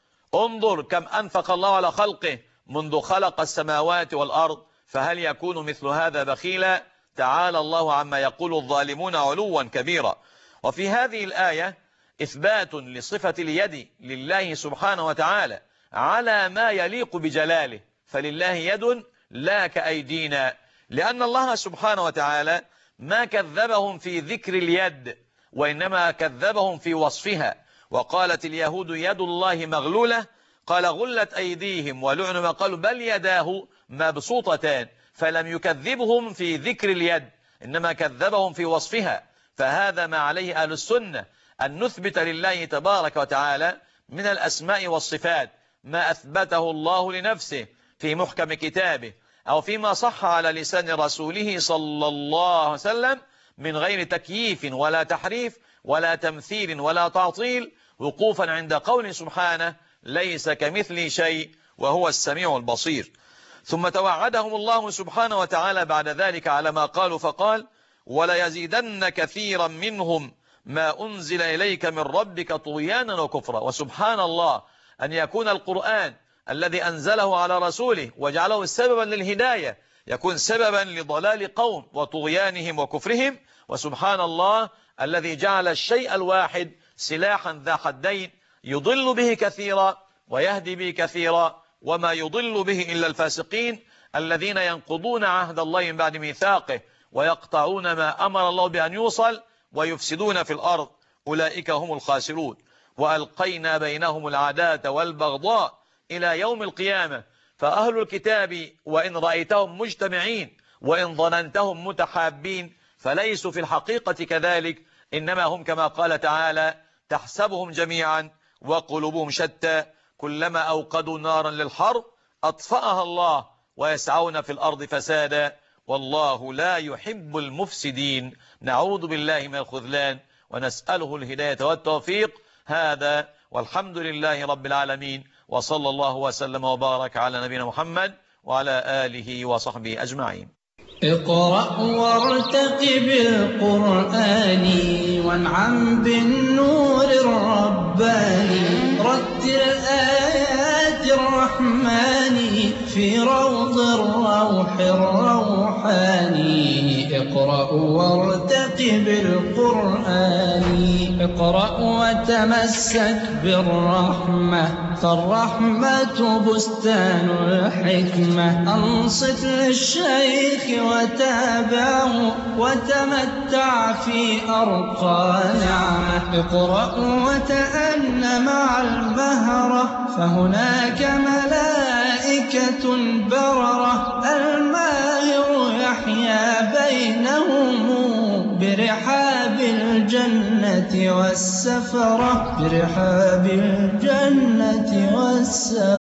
انظر كم أنفق الله على خلقه منذ خلق السماوات والأرض فهل يكون مثل هذا بخيلا تعالى الله عما يقول الظالمون علوا كبيرا وفي هذه الآية إثبات لصفة اليد لله سبحانه وتعالى على ما يليق بجلاله فلله يد لا كأيدينا لأن الله سبحانه وتعالى ما كذبهم في ذكر اليد وإنما كذبهم في وصفها وقالت اليهود يد الله مغلولة قال غلت أيديهم ولعنوا ما قالوا بل يداه مبسوطتان فلم يكذبهم في ذكر اليد إنما كذبهم في وصفها فهذا ما عليه أهل السنة أن نثبت لله تبارك وتعالى من الأسماء والصفات ما أثبته الله لنفسه في محكم كتابه أو فيما صح على لسان رسوله صلى الله عليه وسلم من غير تكييف ولا تحريف ولا تمثيل ولا تعطيل وقوفا عند قول سبحانه ليس كمثلي شيء وهو السميع البصير ثم توعدهم الله سبحانه وتعالى بعد ذلك على ما قالوا فقال وليزيدن كثيرا منهم ما أنزل إليك من ربك طغيانا وكفرا وسبحان الله أن يكون القرآن الذي أنزله على رسوله وجعله سببا للهداية يكون سببا لضلال قوم وطغيانهم وكفرهم وسبحان الله الذي جعل الشيء الواحد سلاحا ذا حدين يضل به كثيرا ويهدي به كثيرا وما يضل به إلا الفاسقين الذين ينقضون عهد الله من بعد ميثاقه ويقطعون ما أمر الله بأن يوصل ويفسدون في الأرض أولئك هم الخاسرون وألقينا بينهم العداة والبغضاء إلى يوم القيامة فأهل الكتاب وإن رأيتهم مجتمعين وإن ظننتهم متحابين فليسوا في الحقيقة كذلك إنما هم كما قال تعالى تحسبهم جميعا وقلوبهم شتى كلما أوقدوا نارا للحرب أطفأها الله ويسعون في الأرض فسادا والله لا يحب المفسدين نعوذ بالله من الخذلان ونسأله الهداية والتوفيق هذا والحمد لله رب العالمين وصلى الله وسلم وبارك على نبينا محمد وعلى آله وصحبه أجمعين اقرأ وارتقب القرآن وانعم بالنور الرباني رتل آيات الرحمن في روض الروح الروحاني اقرأ وارتقب القرآن اقرأ وتمسك بالرحمة فالرحمة بستان الحكمة أنصت للشيخ وتابعه وتمتع في أرقى نعمة اقرأ وتأن مع المهرة فهناك ملائكة بررة الماهر يحيا بينهم برحاب الجنة والسفرة برحاب الجنة والسفرة